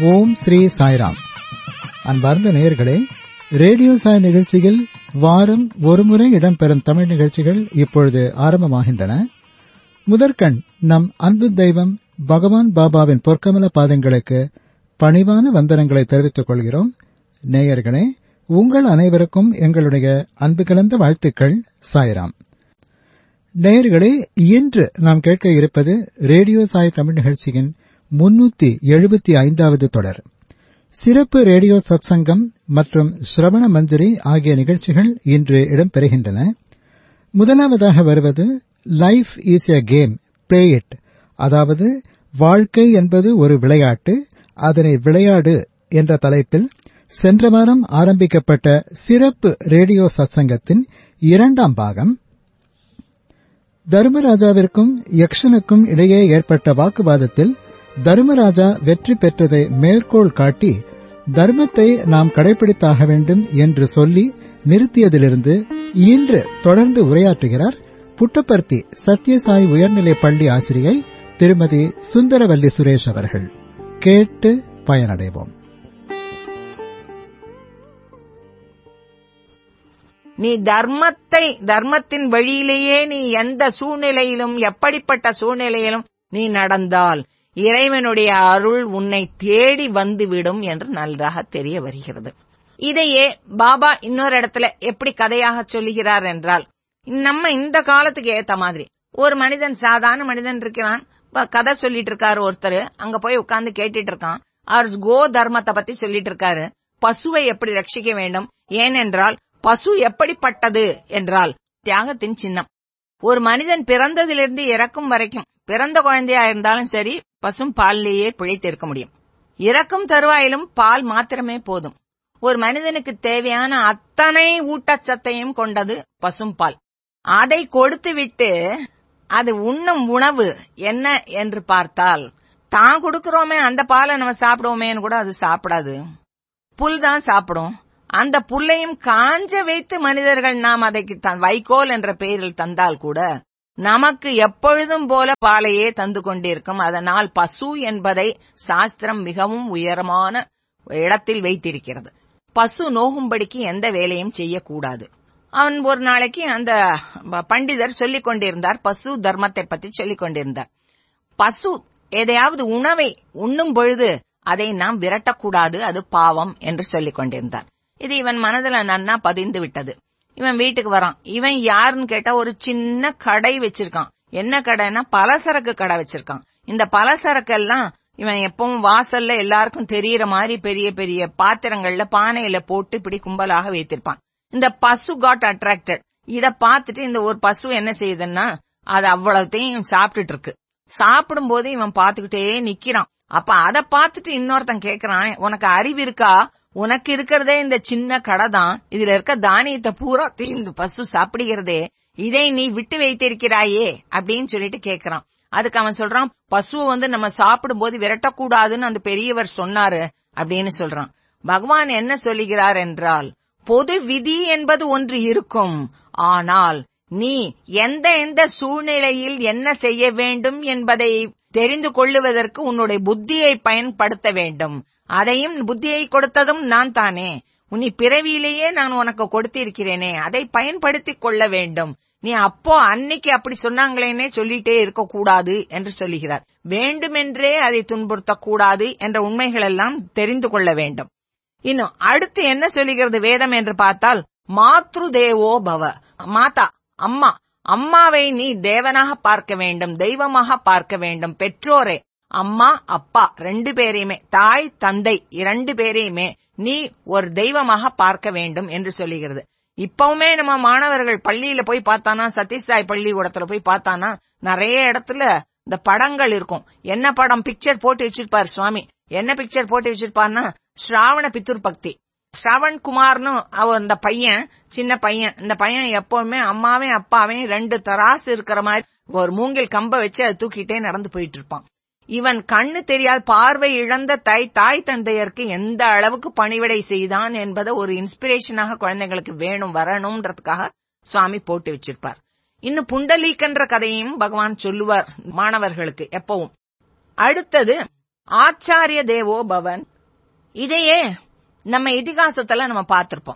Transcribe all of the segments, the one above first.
ஓம் ஸ்ரீ சாய்ராம் அன்பார்ந்த நேயர்களே ரேடியோ சாய் நிகழ்ச்சியில் வாரம் ஒருமுறை இடம்பெறும் தமிழ் நிகழ்ச்சிகள் இப்பொழுது ஆரம்பமாகின்றன முதற்கண் நம் அன்பு தெய்வம் பகவான் பாபாவின் பொற்கமல பாதங்களுக்கு பணிவான வந்தனங்களை தெரிவித்துக் கொள்கிறோம் நேயர்களே உங்கள் அனைவருக்கும் எங்களுடைய அன்பு கலந்த வாழ்த்துக்கள் சாய்ராம் நேயர்களே இன்று நாம் கேட்க இருப்பது ரேடியோ சாய் தமிழ் நிகழ்ச்சியின் முன்னூத்தி எழுபத்தி ஐந்தாவது தொடர் சிறப்பு ரேடியோ சத்சங்கம் மற்றும் ஸ்ரவண மஞ்சரி ஆகிய நிகழ்ச்சிகள் இன்று இடம்பெறுகின்றன முதலாவதாக வருவது life is a game play it அதாவது வாழ்க்கை என்பது ஒரு விளையாட்டு அதனை விளையாடு என்ற தலைப்பில் சென்ற வாரம் ஆரம்பிக்கப்பட்ட சிறப்பு ரேடியோ சத்சங்கத்தின் இரண்டாம் பாகம் தர்மராஜாவிற்கும் யக்ஷனுக்கும் இடையே ஏற்பட்ட வாக்குவாதத்தில் தர்மராஜா வெற்றி பெற்றதை மேற்கோள் காட்டி தர்மத்தை நாம் கடைபிடித்தாக வேண்டும் என்று சொல்லி நிறுத்தியதிலிருந்து இன்று தொடர்ந்து உரையாற்றுகிறார் புட்டபர்த்தி சத்யசாய் உயர்நிலைப் பள்ளி ஆசிரியை திருமதி சுந்தரவல்லி சுரேஷ் அவர்கள் கேட்டு பயனடைவோம் நீ தர்மத்தை தர்மத்தின் வழியிலேயே நீ எந்த சூழ்நிலையிலும் எப்படிப்பட்ட சூழ்நிலையிலும் நீ நடந்தால் இறைவனுடைய அருள் உன்னை தேடி வந்துவிடும் என்று நன்றாக தெரிய வருகிறது இதையே பாபா இன்னொரு இடத்துல எப்படி கதையாக சொல்லுகிறார் என்றால் நம்ம இந்த காலத்துக்கு ஏத்த மாதிரி ஒரு மனிதன் சாதாரண மனிதன் இருக்கிறான் கதை சொல்லிட்டு இருக்காரு ஒருத்தர் அங்க போய் உட்கார்ந்து கேட்டுட்டு இருக்கான் அவர் கோ தர்மத்தை பத்தி சொல்லிட்டு இருக்காரு பசுவை எப்படி ரட்சிக்க வேண்டும் ஏனென்றால் பசு எப்படிப்பட்டது என்றால் தியாகத்தின் சின்னம் ஒரு மனிதன் பிறந்ததிலிருந்து இறக்கும் வரைக்கும் பிறந்த குழந்தையா இருந்தாலும் சரி பசும் பால்லேயே பிழைத்திருக்க முடியும் இறக்கும் தருவாயிலும் பால் மாத்திரமே போதும் ஒரு மனிதனுக்கு தேவையான அத்தனை ஊட்டச்சத்தையும் கொண்டது பசும் பால் அதை கொடுத்து விட்டு அது உண்ணும் உணவு என்ன என்று பார்த்தால் தான் கொடுக்கிறோமே அந்த பாலை நம்ம சாப்பிடுவோமேன்னு கூட அது சாப்பிடாது புல் தான் சாப்பிடும் அந்த புல்லையும் காஞ்ச வைத்து மனிதர்கள் நாம் அதை வைக்கோல் என்ற பெயரில் தந்தால் கூட நமக்கு எப்பொழுதும் போல பாலையே தந்து கொண்டிருக்கும் அதனால் பசு என்பதை சாஸ்திரம் மிகவும் உயரமான இடத்தில் வைத்திருக்கிறது பசு நோகும்படிக்கு எந்த வேலையும் செய்யக்கூடாது அவன் ஒரு நாளைக்கு அந்த பண்டிதர் சொல்லிக் கொண்டிருந்தார் பசு தர்மத்தை பற்றி சொல்லிக் கொண்டிருந்தார் பசு எதையாவது உணவை உண்ணும் பொழுது அதை நாம் விரட்டக்கூடாது அது பாவம் என்று சொல்லிக் கொண்டிருந்தார் இது இவன் மனதுல நன்னா பதிந்து விட்டது இவன் வீட்டுக்கு வரான் இவன் யாருன்னு கேட்டா ஒரு சின்ன கடை வச்சிருக்கான் என்ன கடைன்னா பலசரக்கு கடை வச்சிருக்கான் இந்த பலசரக்கு எல்லாம் இவன் எப்பவும் வாசல்ல எல்லாருக்கும் தெரியற மாதிரி பெரிய பெரிய பாத்திரங்கள்ல பானையில போட்டு இப்படி கும்பலாக வைத்திருப்பான் இந்த பசு காட் அட்ராக்டட் இத பார்த்துட்டு இந்த ஒரு பசு என்ன செய்யுதுன்னா அது அவ்வளவுத்தையும் சாப்பிட்டுட்டு இருக்கு சாப்பிடும் போது இவன் பாத்துக்கிட்டே நிக்கிறான் அப்ப அத பார்த்துட்டு இன்னொருத்தன் கேக்குறான் உனக்கு அறிவு இருக்கா உனக்கு இருக்கிறதே இந்த சின்ன கடை தான் இதுல இருக்க தானியத்தை பூரா தீந்து பசு சாப்பிடுகிறதே இதை நீ விட்டு வைத்திருக்கிறாயே அப்படின்னு சொல்லிட்டு கேக்குறான் அதுக்கு அவன் சொல்றான் பசுவை வந்து நம்ம சாப்பிடும் போது விரட்டக்கூடாதுன்னு அந்த பெரியவர் சொன்னாரு அப்படின்னு சொல்றான் பகவான் என்ன சொல்லுகிறார் என்றால் பொது விதி என்பது ஒன்று இருக்கும் ஆனால் நீ எந்த எந்த சூழ்நிலையில் என்ன செய்ய வேண்டும் என்பதை தெரிந்து கொள்ளுவதற்கு உன்னுடைய புத்தியை பயன்படுத்த வேண்டும் அதையும் புத்தியை கொடுத்ததும் நான் தானே உன்னை பிறவியிலேயே நான் உனக்கு கொடுத்திருக்கிறேனே அதை பயன்படுத்திக் கொள்ள வேண்டும் நீ அப்போ அன்னைக்கு அப்படி சொன்னாங்களேனே சொல்லிட்டே இருக்க கூடாது என்று சொல்லுகிறார் வேண்டுமென்றே அதை துன்புறுத்தக்கூடாது என்ற உண்மைகள் எல்லாம் தெரிந்து கொள்ள வேண்டும் இன்னும் அடுத்து என்ன சொல்லுகிறது வேதம் என்று பார்த்தால் மாத்ரு தேவோ பவ மாதா அம்மா அம்மாவை நீ தேவனாக பார்க்க வேண்டும் தெய்வமாக பார்க்க வேண்டும் பெற்றோரே அம்மா அப்பா ரெண்டு பேரையுமே தாய் தந்தை இரண்டு பேரையுமே நீ ஒரு தெய்வமாக பார்க்க வேண்டும் என்று சொல்லுகிறது இப்பவுமே நம்ம மாணவர்கள் பள்ளியில போய் பார்த்தானா சதீஷ்தாய் பள்ளிக்கூடத்துல போய் பார்த்தானா நிறைய இடத்துல இந்த படங்கள் இருக்கும் என்ன படம் பிக்சர் போட்டு வச்சிருப்பாரு சுவாமி என்ன பிக்சர் போட்டு வச்சிருப்பாருன்னா ஸ்ராவண பித்துர் பக்தி ஸ்ரவண் குமார்னு அவர் அந்த பையன் சின்ன பையன் இந்த பையன் எப்பவுமே அம்மாவையும் அப்பாவையும் ரெண்டு தராசு இருக்கிற மாதிரி ஒரு மூங்கில் கம்ப வச்சு அதை தூக்கிட்டே நடந்து போயிட்டு இருப்பான் இவன் கண்ணு தெரியாத பார்வை இழந்த தாய் தாய் தந்தையருக்கு எந்த அளவுக்கு பணிவிடை செய்தான் என்பதை ஒரு இன்ஸ்பிரேஷனாக குழந்தைங்களுக்கு வேணும் வரணும்ன்றதுக்காக சுவாமி போட்டு வச்சிருப்பார் இன்னும் புண்டலீக்கன்ற கதையும் பகவான் சொல்லுவார் மாணவர்களுக்கு எப்பவும் அடுத்தது ஆச்சாரிய தேவோ பவன் இதையே நம்ம இதிகாசத்துல நம்ம பார்த்திருப்போம்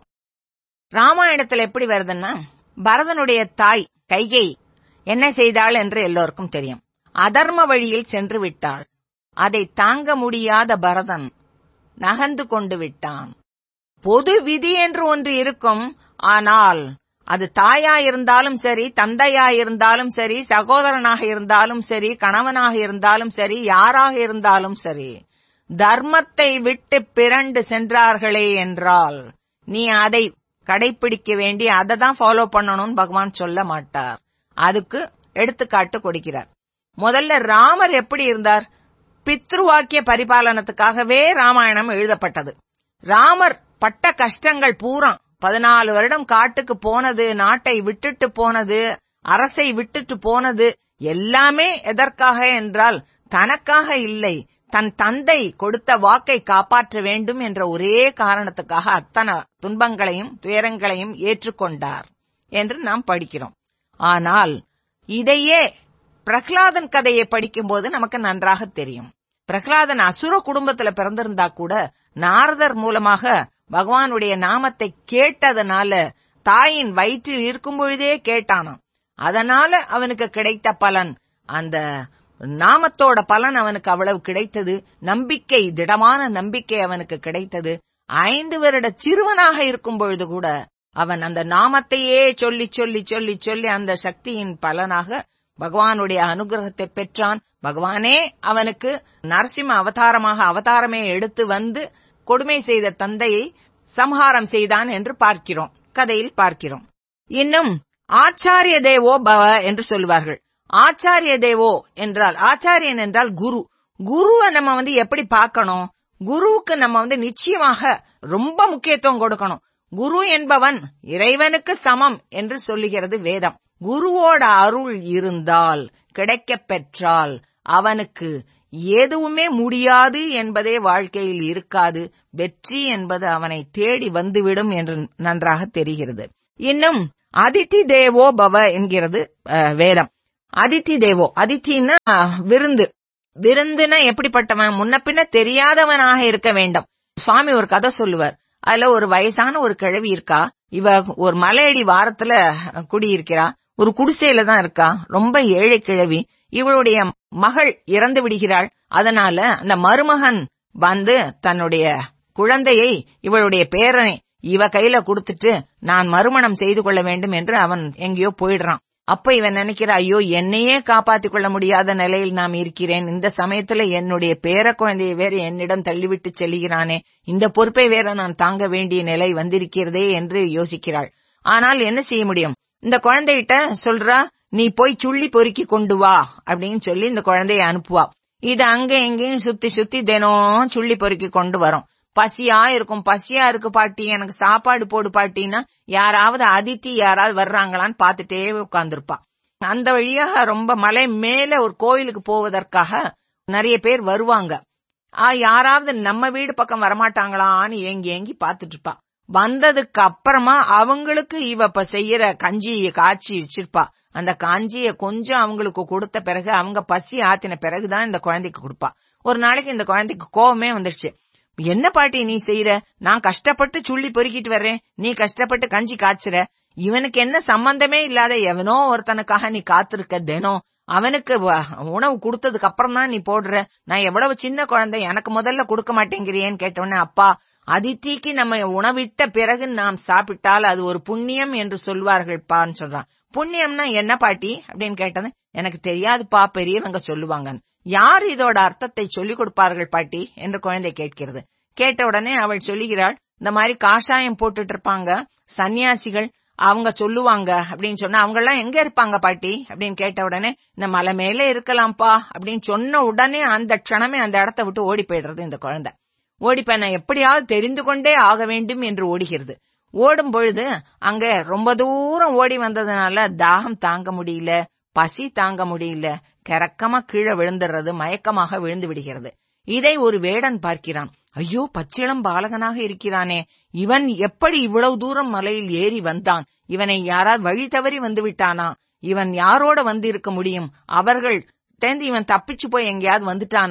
ராமாயணத்துல எப்படி வருதுன்னா பரதனுடைய தாய் கைகை என்ன செய்தாள் என்று எல்லோருக்கும் தெரியும் அதர்ம வழியில் சென்று விட்டாள் அதை தாங்க முடியாத பரதன் நகர்ந்து கொண்டு விட்டான் பொது விதி என்று ஒன்று இருக்கும் ஆனால் அது தாயா இருந்தாலும் சரி தந்தையா இருந்தாலும் சரி சகோதரனாக இருந்தாலும் சரி கணவனாக இருந்தாலும் சரி யாராக இருந்தாலும் சரி தர்மத்தை விட்டு பிறண்டு சென்றார்களே என்றால் நீ அதை கடைபிடிக்க வேண்டி அதை தான் ஃபாலோ பண்ணணும்னு பகவான் சொல்ல மாட்டார் அதுக்கு எடுத்துக்காட்டு கொடுக்கிறார் முதல்ல ராமர் எப்படி இருந்தார் பித்ருவாக்கிய பரிபாலனத்துக்காகவே ராமாயணம் எழுதப்பட்டது ராமர் பட்ட கஷ்டங்கள் பூரா பதினாலு வருடம் காட்டுக்கு போனது நாட்டை விட்டுட்டு போனது அரசை விட்டுட்டு போனது எல்லாமே எதற்காக என்றால் தனக்காக இல்லை தன் தந்தை கொடுத்த வாக்கை காப்பாற்ற வேண்டும் என்ற ஒரே காரணத்துக்காக அத்தனை துன்பங்களையும் துயரங்களையும் ஏற்றுக்கொண்டார் என்று நாம் படிக்கிறோம் ஆனால் இதையே பிரகலாதன் கதையை படிக்கும்போது நமக்கு நன்றாக தெரியும் பிரகலாதன் அசுர குடும்பத்துல பிறந்திருந்தா கூட நாரதர் மூலமாக பகவானுடைய நாமத்தை கேட்டதனால தாயின் வயிற்றில் இருக்கும் பொழுதே கேட்டானாம் அதனால அவனுக்கு கிடைத்த பலன் அந்த நாமத்தோட பலன் அவனுக்கு அவ்வளவு கிடைத்தது நம்பிக்கை திடமான நம்பிக்கை அவனுக்கு கிடைத்தது ஐந்து வருட சிறுவனாக இருக்கும் பொழுது கூட அவன் அந்த நாமத்தையே சொல்லி சொல்லி சொல்லி சொல்லி அந்த சக்தியின் பலனாக பகவானுடைய அனுகிரகத்தை பெற்றான் பகவானே அவனுக்கு நரசிம்ம அவதாரமாக அவதாரமே எடுத்து வந்து கொடுமை செய்த தந்தையை சம்ஹாரம் செய்தான் என்று பார்க்கிறோம் கதையில் பார்க்கிறோம் இன்னும் ஆச்சாரிய தேவோ பவ என்று சொல்லுவார்கள் ஆச்சாரிய தேவோ என்றால் ஆச்சாரியன் என்றால் குரு குருவை நம்ம வந்து எப்படி பார்க்கணும் குருவுக்கு நம்ம வந்து நிச்சயமாக ரொம்ப முக்கியத்துவம் கொடுக்கணும் குரு என்பவன் இறைவனுக்கு சமம் என்று சொல்லுகிறது வேதம் குருவோட அருள் இருந்தால் கிடைக்கப் பெற்றால் அவனுக்கு எதுவுமே முடியாது என்பதே வாழ்க்கையில் இருக்காது வெற்றி என்பது அவனை தேடி வந்துவிடும் என்று நன்றாக தெரிகிறது இன்னும் அதித்தி தேவோ பவ என்கிறது வேதம் அதித்தி தேவோ அதித்தின்னா விருந்து விருந்துனா எப்படிப்பட்டவன் முன்ன பின்ன தெரியாதவனாக இருக்க வேண்டும் சுவாமி ஒரு கதை சொல்லுவார் அதுல ஒரு வயசான ஒரு கிழவி இருக்கா இவ ஒரு மலையடி வாரத்துல குடியிருக்கிறா ஒரு குடிசையில தான் இருக்கா ரொம்ப ஏழை கிழவி இவளுடைய மகள் இறந்து விடுகிறாள் அதனால அந்த மருமகன் வந்து தன்னுடைய குழந்தையை இவளுடைய பேரனை இவ கையில கொடுத்துட்டு நான் மறுமணம் செய்து கொள்ள வேண்டும் என்று அவன் எங்கேயோ போயிடுறான் அப்ப இவன் நினைக்கிறா ஐயோ என்னையே காப்பாத்திக் கொள்ள முடியாத நிலையில் நாம் இருக்கிறேன் இந்த சமயத்துல என்னுடைய பேர குழந்தையை வேற என்னிடம் தள்ளிவிட்டு செல்கிறானே இந்த பொறுப்பை வேற நான் தாங்க வேண்டிய நிலை வந்திருக்கிறதே என்று யோசிக்கிறாள் ஆனால் என்ன செய்ய முடியும் இந்த குழந்தைகிட்ட சொல்றா நீ போய் சுள்ளி பொறுக்கி கொண்டு வா அப்படின்னு சொல்லி இந்த குழந்தைய அனுப்புவா இது அங்க எங்கேயும் சுத்தி சுத்தி தினம் சுள்ளி பொறுக்கி கொண்டு வரும் பசியா இருக்கும் பசியா இருக்கு பாட்டி எனக்கு சாப்பாடு போடு பாட்டின்னா யாராவது அதித்தி யாராவது வர்றாங்களான்னு பாத்துட்டே உட்கார்ந்துருப்பா அந்த வழியாக ரொம்ப மலை மேல ஒரு கோயிலுக்கு போவதற்காக நிறைய பேர் வருவாங்க ஆ யாராவது நம்ம வீடு பக்கம் வரமாட்டாங்களான்னு ஏங்கி ஏங்கி பாத்துட்டு இருப்பா வந்ததுக்கு அப்புறமா அவங்களுக்கு இவ இப்ப செய்யற கஞ்சியை காய்ச்சி வச்சிருப்பா அந்த காஞ்சிய கொஞ்சம் அவங்களுக்கு கொடுத்த பிறகு அவங்க பசி ஆத்தின பிறகுதான் இந்த குழந்தைக்கு கொடுப்பா ஒரு நாளைக்கு இந்த குழந்தைக்கு கோவமே வந்துருச்சு என்ன பாட்டி நீ செய்யற நான் கஷ்டப்பட்டு சுள்ளி பொறுக்கிட்டு வர்றேன் நீ கஷ்டப்பட்டு கஞ்சி காய்ச்சுற இவனுக்கு என்ன சம்பந்தமே இல்லாத எவனோ ஒருத்தனுக்காக நீ காத்திருக்க தினம் அவனுக்கு உணவு கொடுத்ததுக்கு அப்புறம் தான் நீ போடுற நான் எவ்வளவு சின்ன குழந்தை எனக்கு முதல்ல கொடுக்க மாட்டேங்கிறியேன்னு கேட்டோன்னே அப்பா அதித்திக்கு நம்ம உணவிட்ட பிறகு நாம் சாப்பிட்டால் அது ஒரு புண்ணியம் என்று சொல்வார்கள்பான்னு சொல்றான் புண்ணியம்னா என்ன பாட்டி அப்படின்னு கேட்டது எனக்கு தெரியாதுப்பா பெரியவங்க சொல்லுவாங்க யார் இதோட அர்த்தத்தை சொல்லிக் கொடுப்பார்கள் பாட்டி என்று குழந்தை கேட்கிறது கேட்ட உடனே அவள் சொல்லுகிறாள் இந்த மாதிரி காஷாயம் போட்டுட்டு இருப்பாங்க சன்னியாசிகள் அவங்க சொல்லுவாங்க அப்படின்னு சொன்னா அவங்க எல்லாம் எங்க இருப்பாங்க பாட்டி அப்படின்னு கேட்ட உடனே இந்த மலை மேல இருக்கலாம்ப்பா அப்படின்னு சொன்ன உடனே அந்த க்ஷணமே அந்த இடத்த விட்டு ஓடி போயிடுறது இந்த குழந்தை ஓடிப்ப நான் எப்படியாவது தெரிந்து கொண்டே ஆக வேண்டும் என்று ஓடுகிறது ஓடும் பொழுது அங்க ரொம்ப தூரம் ஓடி வந்ததுனால தாகம் தாங்க முடியல பசி தாங்க முடியல கிறக்கமா கீழே விழுந்துடுறது மயக்கமாக விழுந்து விடுகிறது இதை ஒரு வேடன் பார்க்கிறான் ஐயோ பச்சிளம் பாலகனாக இருக்கிறானே இவன் எப்படி இவ்வளவு தூரம் மலையில் ஏறி வந்தான் இவனை யாராவது வழி தவறி வந்து விட்டானா இவன் யாரோட வந்து இருக்க முடியும் அவர்கள் இவன் தப்பிச்சு போய் எங்கேயாவது வந்துட்டானா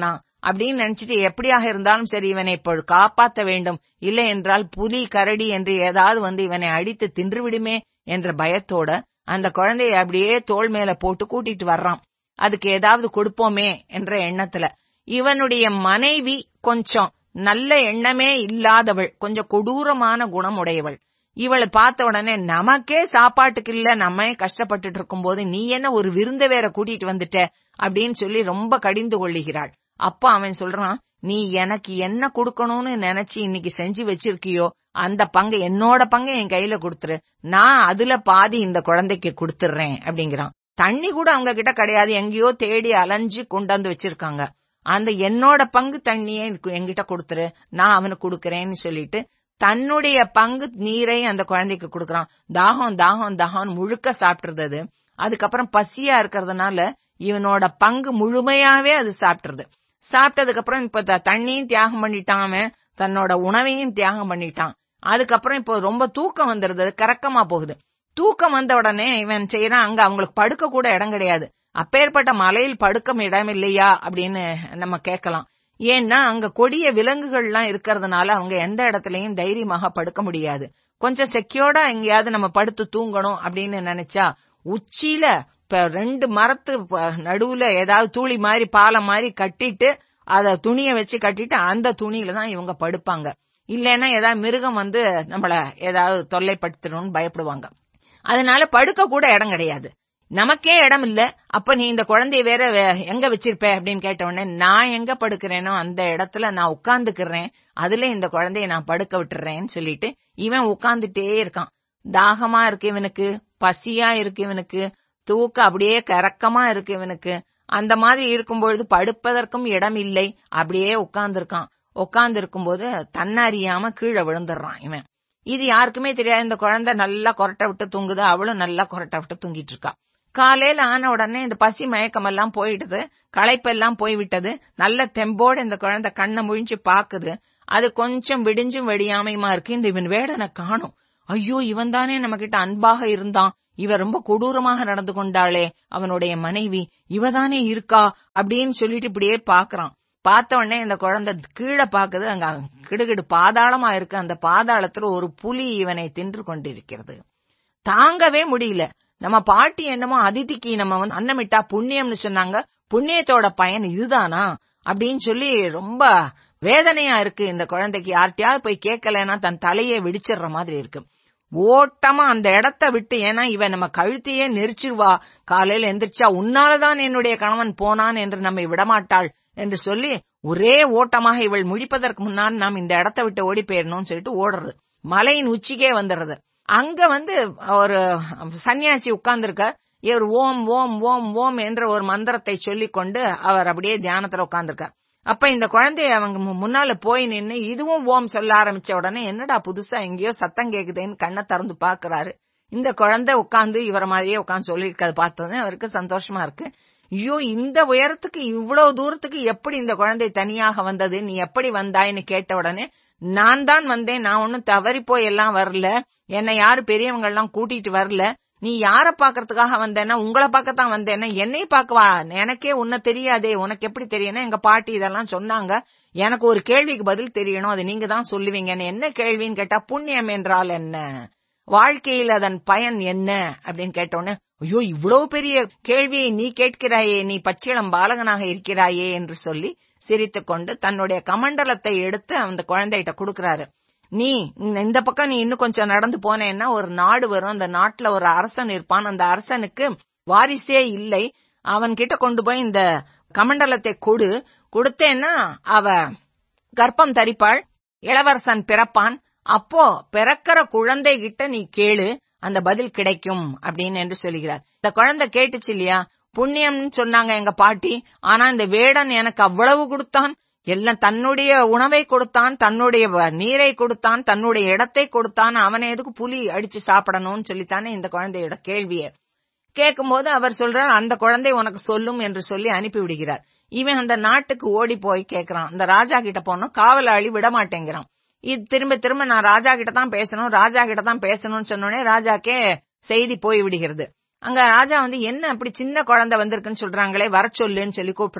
அப்படின்னு நினைச்சிட்டு எப்படியாக இருந்தாலும் சரி இவனை இப்போ காப்பாற்ற வேண்டும் இல்லை என்றால் புலி கரடி என்று ஏதாவது வந்து இவனை அடித்து தின்றுவிடுமே என்ற பயத்தோட அந்த குழந்தைய அப்படியே தோள் மேல போட்டு கூட்டிட்டு வர்றான் அதுக்கு ஏதாவது கொடுப்போமே என்ற எண்ணத்துல இவனுடைய மனைவி கொஞ்சம் நல்ல எண்ணமே இல்லாதவள் கொஞ்சம் கொடூரமான குணமுடையவள் இவளை பார்த்த உடனே நமக்கே சாப்பாட்டுக்கு இல்ல நம்ம கஷ்டப்பட்டுட்டு இருக்கும்போது நீ என்ன ஒரு விருந்த வேற கூட்டிட்டு வந்துட்ட அப்படின்னு சொல்லி ரொம்ப கடிந்து கொள்ளுகிறாள் அப்ப அவன் சொல்றான் நீ எனக்கு என்ன கொடுக்கணும்னு நினைச்சு இன்னைக்கு செஞ்சு வச்சிருக்கியோ அந்த பங்கு என்னோட பங்கு என் கையில கொடுத்துரு நான் அதுல பாதி இந்த குழந்தைக்கு கொடுத்துடுறேன் அப்படிங்கிறான் தண்ணி கூட அவங்க கிட்ட கிடையாது எங்கேயோ தேடி அலைஞ்சு கொண்டாந்து வச்சிருக்காங்க அந்த என்னோட பங்கு தண்ணியே என்கிட்ட கொடுத்துரு நான் அவனுக்கு கொடுக்கறேன்னு சொல்லிட்டு தன்னுடைய பங்கு நீரை அந்த குழந்தைக்கு கொடுக்கறான் தாகம் தாகம் தாகம் முழுக்க சாப்பிட்டுறது அதுக்கப்புறம் பசியா இருக்கிறதுனால இவனோட பங்கு முழுமையாவே அது சாப்பிட்டுறது சாப்பிட்டதுக்கு அப்புறம் இப்ப தண்ணியும் தியாகம் பண்ணிட்டான் அவன் தன்னோட உணவையும் தியாகம் பண்ணிட்டான் அதுக்கப்புறம் இப்போ ரொம்ப தூக்கம் வந்துருது கறக்கமா போகுது தூக்கம் வந்த உடனே இவன் செய்யறான் அங்க அவங்களுக்கு படுக்க கூட இடம் கிடையாது அப்பேற்பட்ட மலையில் படுக்கம் இடம் இல்லையா அப்படின்னு நம்ம கேட்கலாம் ஏன்னா அங்க கொடிய விலங்குகள்லாம் இருக்கிறதுனால அவங்க எந்த இடத்துலயும் தைரியமாக படுக்க முடியாது கொஞ்சம் செக்யூர்டா எங்கேயாவது நம்ம படுத்து தூங்கணும் அப்படின்னு நினைச்சா உச்சியில இப்ப ரெண்டு மரத்து நடுவுல ஏதாவது தூளி மாதிரி பாலம் மாதிரி கட்டிட்டு அத துணிய வச்சு கட்டிட்டு அந்த துணியில தான் இவங்க படுப்பாங்க இல்லைன்னா ஏதாவது மிருகம் வந்து நம்மள ஏதாவது தொல்லைப்படுத்தணும்னு பயப்படுவாங்க அதனால படுக்க கூட இடம் கிடையாது நமக்கே இடம் இல்ல அப்ப நீ இந்த குழந்தைய வேற எங்க வச்சிருப்ப அப்படின்னு கேட்ட உடனே நான் எங்க படுக்கிறேனோ அந்த இடத்துல நான் உட்கார்ந்துக்கிறேன் அதுல இந்த குழந்தைய நான் படுக்க விட்டுறேன்னு சொல்லிட்டு இவன் உட்கார்ந்துட்டே இருக்கான் தாகமா இருக்கு இவனுக்கு பசியா இருக்கு இவனுக்கு தூக்க அப்படியே கறக்கமா இருக்கு இவனுக்கு அந்த மாதிரி இருக்கும்பொழுது படுப்பதற்கும் இடம் இல்லை அப்படியே உட்கார்ந்து இருக்கான் உட்கார்ந்து இருக்கும்போது தன்னறியாம கீழே விழுந்துடுறான் இவன் இது யாருக்குமே தெரியாது இந்த குழந்தை நல்லா கொரட்டை விட்டு தூங்குது அவளும் நல்லா கொரட்டை விட்டு தூங்கிட்டு இருக்கா காலையில ஆன உடனே இந்த பசி மயக்கம் எல்லாம் போயிடுது களைப்பெல்லாம் போய்விட்டது நல்ல தெம்போடு இந்த குழந்தை கண்ணை முழிஞ்சு பாக்குது அது கொஞ்சம் விடிஞ்சும் வெடியாமையுமா இருக்கு இந்த இவன் வேடனை காணும் ஐயோ இவன் தானே நம்ம கிட்ட அன்பாக இருந்தான் இவ ரொம்ப கொடூரமாக நடந்து கொண்டாளே அவனுடைய மனைவி இவதானே இருக்கா அப்படின்னு சொல்லிட்டு இப்படியே பாக்குறான் பார்த்த உடனே இந்த குழந்தை கீழே பாக்குது அங்க கிடுகிடு பாதாளமா இருக்கு அந்த பாதாளத்துல ஒரு புலி இவனை தின்று கொண்டிருக்கிறது தாங்கவே முடியல நம்ம பாட்டி என்னமோ அதிதிக்கு நம்ம வந்து அன்னமிட்டா புண்ணியம்னு சொன்னாங்க புண்ணியத்தோட பயன் இதுதானா அப்படின்னு சொல்லி ரொம்ப வேதனையா இருக்கு இந்த குழந்தைக்கு யார்கிட்டயாவது போய் கேட்கலன்னா தன் தலையை வெடிச்சிடுற மாதிரி இருக்கு ஓட்டமா அந்த இடத்த விட்டு ஏன்னா இவன் நம்ம கழுத்தையே நெரிச்சிருவா காலையில எந்திரிச்சா உன்னாலதான் என்னுடைய கணவன் போனான் என்று நம்மை விடமாட்டாள் என்று சொல்லி ஒரே ஓட்டமாக இவள் முடிப்பதற்கு முன்னால் நாம் இந்த இடத்த விட்டு ஓடி போயிடணும்னு சொல்லிட்டு ஓடுறது மலையின் உச்சிக்கே வந்துடுறது அங்க வந்து ஒரு சன்னியாசி உட்கார்ந்துருக்க இவர் ஓம் ஓம் ஓம் ஓம் என்ற ஒரு மந்திரத்தை சொல்லிக் கொண்டு அவர் அப்படியே தியானத்துல உட்கார்ந்துருக்கார் அப்ப இந்த குழந்தைய அவங்க முன்னால போய் நின்னு இதுவும் ஓம் சொல்ல ஆரம்பிச்ச உடனே என்னடா புதுசா எங்கேயோ சத்தம் கேக்குதேன்னு கண்ணை திறந்து பாக்குறாரு இந்த குழந்தை உட்கார்ந்து இவர மாதிரியே உட்கார்ந்து சொல்லியிருக்கது பார்த்ததும் அவருக்கு சந்தோஷமா இருக்கு ஐயோ இந்த உயரத்துக்கு இவ்வளவு தூரத்துக்கு எப்படி இந்த குழந்தை தனியாக வந்தது நீ எப்படி வந்தாய்னு கேட்ட உடனே நான் தான் வந்தேன் நான் ஒன்னும் தவறி போய் எல்லாம் வரல என்னை யாரு பெரியவங்க எல்லாம் கூட்டிட்டு வரல நீ யார பாக்குறதுக்காக வந்தேன்னா உங்களை பார்க்கத்தான் வந்தேன்னா என்னை பார்க்கவா எனக்கே உன்ன தெரியாதே உனக்கு எப்படி தெரியும்னா எங்க பாட்டி இதெல்லாம் சொன்னாங்க எனக்கு ஒரு கேள்விக்கு பதில் தெரியணும் அது நீங்க தான் சொல்லுவீங்கன்னு என்ன கேள்வின்னு கேட்டா புண்ணியம் என்றால் என்ன வாழ்க்கையில் அதன் பயன் என்ன அப்படின்னு கேட்டோன்னே ஐயோ இவ்வளவு பெரிய கேள்வியை நீ கேட்கிறாயே நீ பச்சிளம் பாலகனாக இருக்கிறாயே என்று சொல்லி சிரித்துக் கொண்டு தன்னுடைய கமண்டலத்தை எடுத்து அந்த குழந்தைகிட்ட கொடுக்கறாரு நீ இந்த பக்கம் நீ இன்னும் கொஞ்சம் நடந்து போனேன்னா ஒரு நாடு வரும் அந்த நாட்டுல ஒரு அரசன் இருப்பான் அந்த அரசனுக்கு வாரிசே இல்லை அவன் கிட்ட கொண்டு போய் இந்த கமண்டலத்தை கொடு கொடுத்தேன்னா அவ கர்ப்பம் தரிப்பாள் இளவரசன் பிறப்பான் அப்போ பிறக்கிற குழந்தை கிட்ட நீ கேளு அந்த பதில் கிடைக்கும் அப்படின்னு என்று சொல்லுகிறார் இந்த குழந்தை கேட்டுச்சு இல்லையா புண்ணியம்னு சொன்னாங்க எங்க பாட்டி ஆனா இந்த வேடன் எனக்கு அவ்வளவு கொடுத்தான் எல்லாம் தன்னுடைய உணவை கொடுத்தான் தன்னுடைய நீரை கொடுத்தான் தன்னுடைய இடத்தை கொடுத்தான் அவனை எதுக்கு புலி அடிச்சு சாப்பிடணும்னு சொல்லித்தானே இந்த குழந்தையோட கேள்விய கேட்கும்போது அவர் சொல்றார் அந்த குழந்தை உனக்கு சொல்லும் என்று சொல்லி அனுப்பி விடுகிறார் இவன் அந்த நாட்டுக்கு ஓடி போய் கேக்குறான் அந்த ராஜா கிட்ட போனோம் காவலாளி விட மாட்டேங்கிறான் இது திரும்ப திரும்ப நான் ராஜா கிட்ட தான் பேசணும் ராஜா கிட்ட தான் பேசணும்னு சொன்னோடனே ராஜாக்கே செய்தி போய் விடுகிறது அங்க ராஜா வந்து என்ன அப்படி சின்ன குழந்தை வந்திருக்குன்னு சொல்றாங்களே வர சொல்லுன்னு சொல்லி கூப்பிடுறான்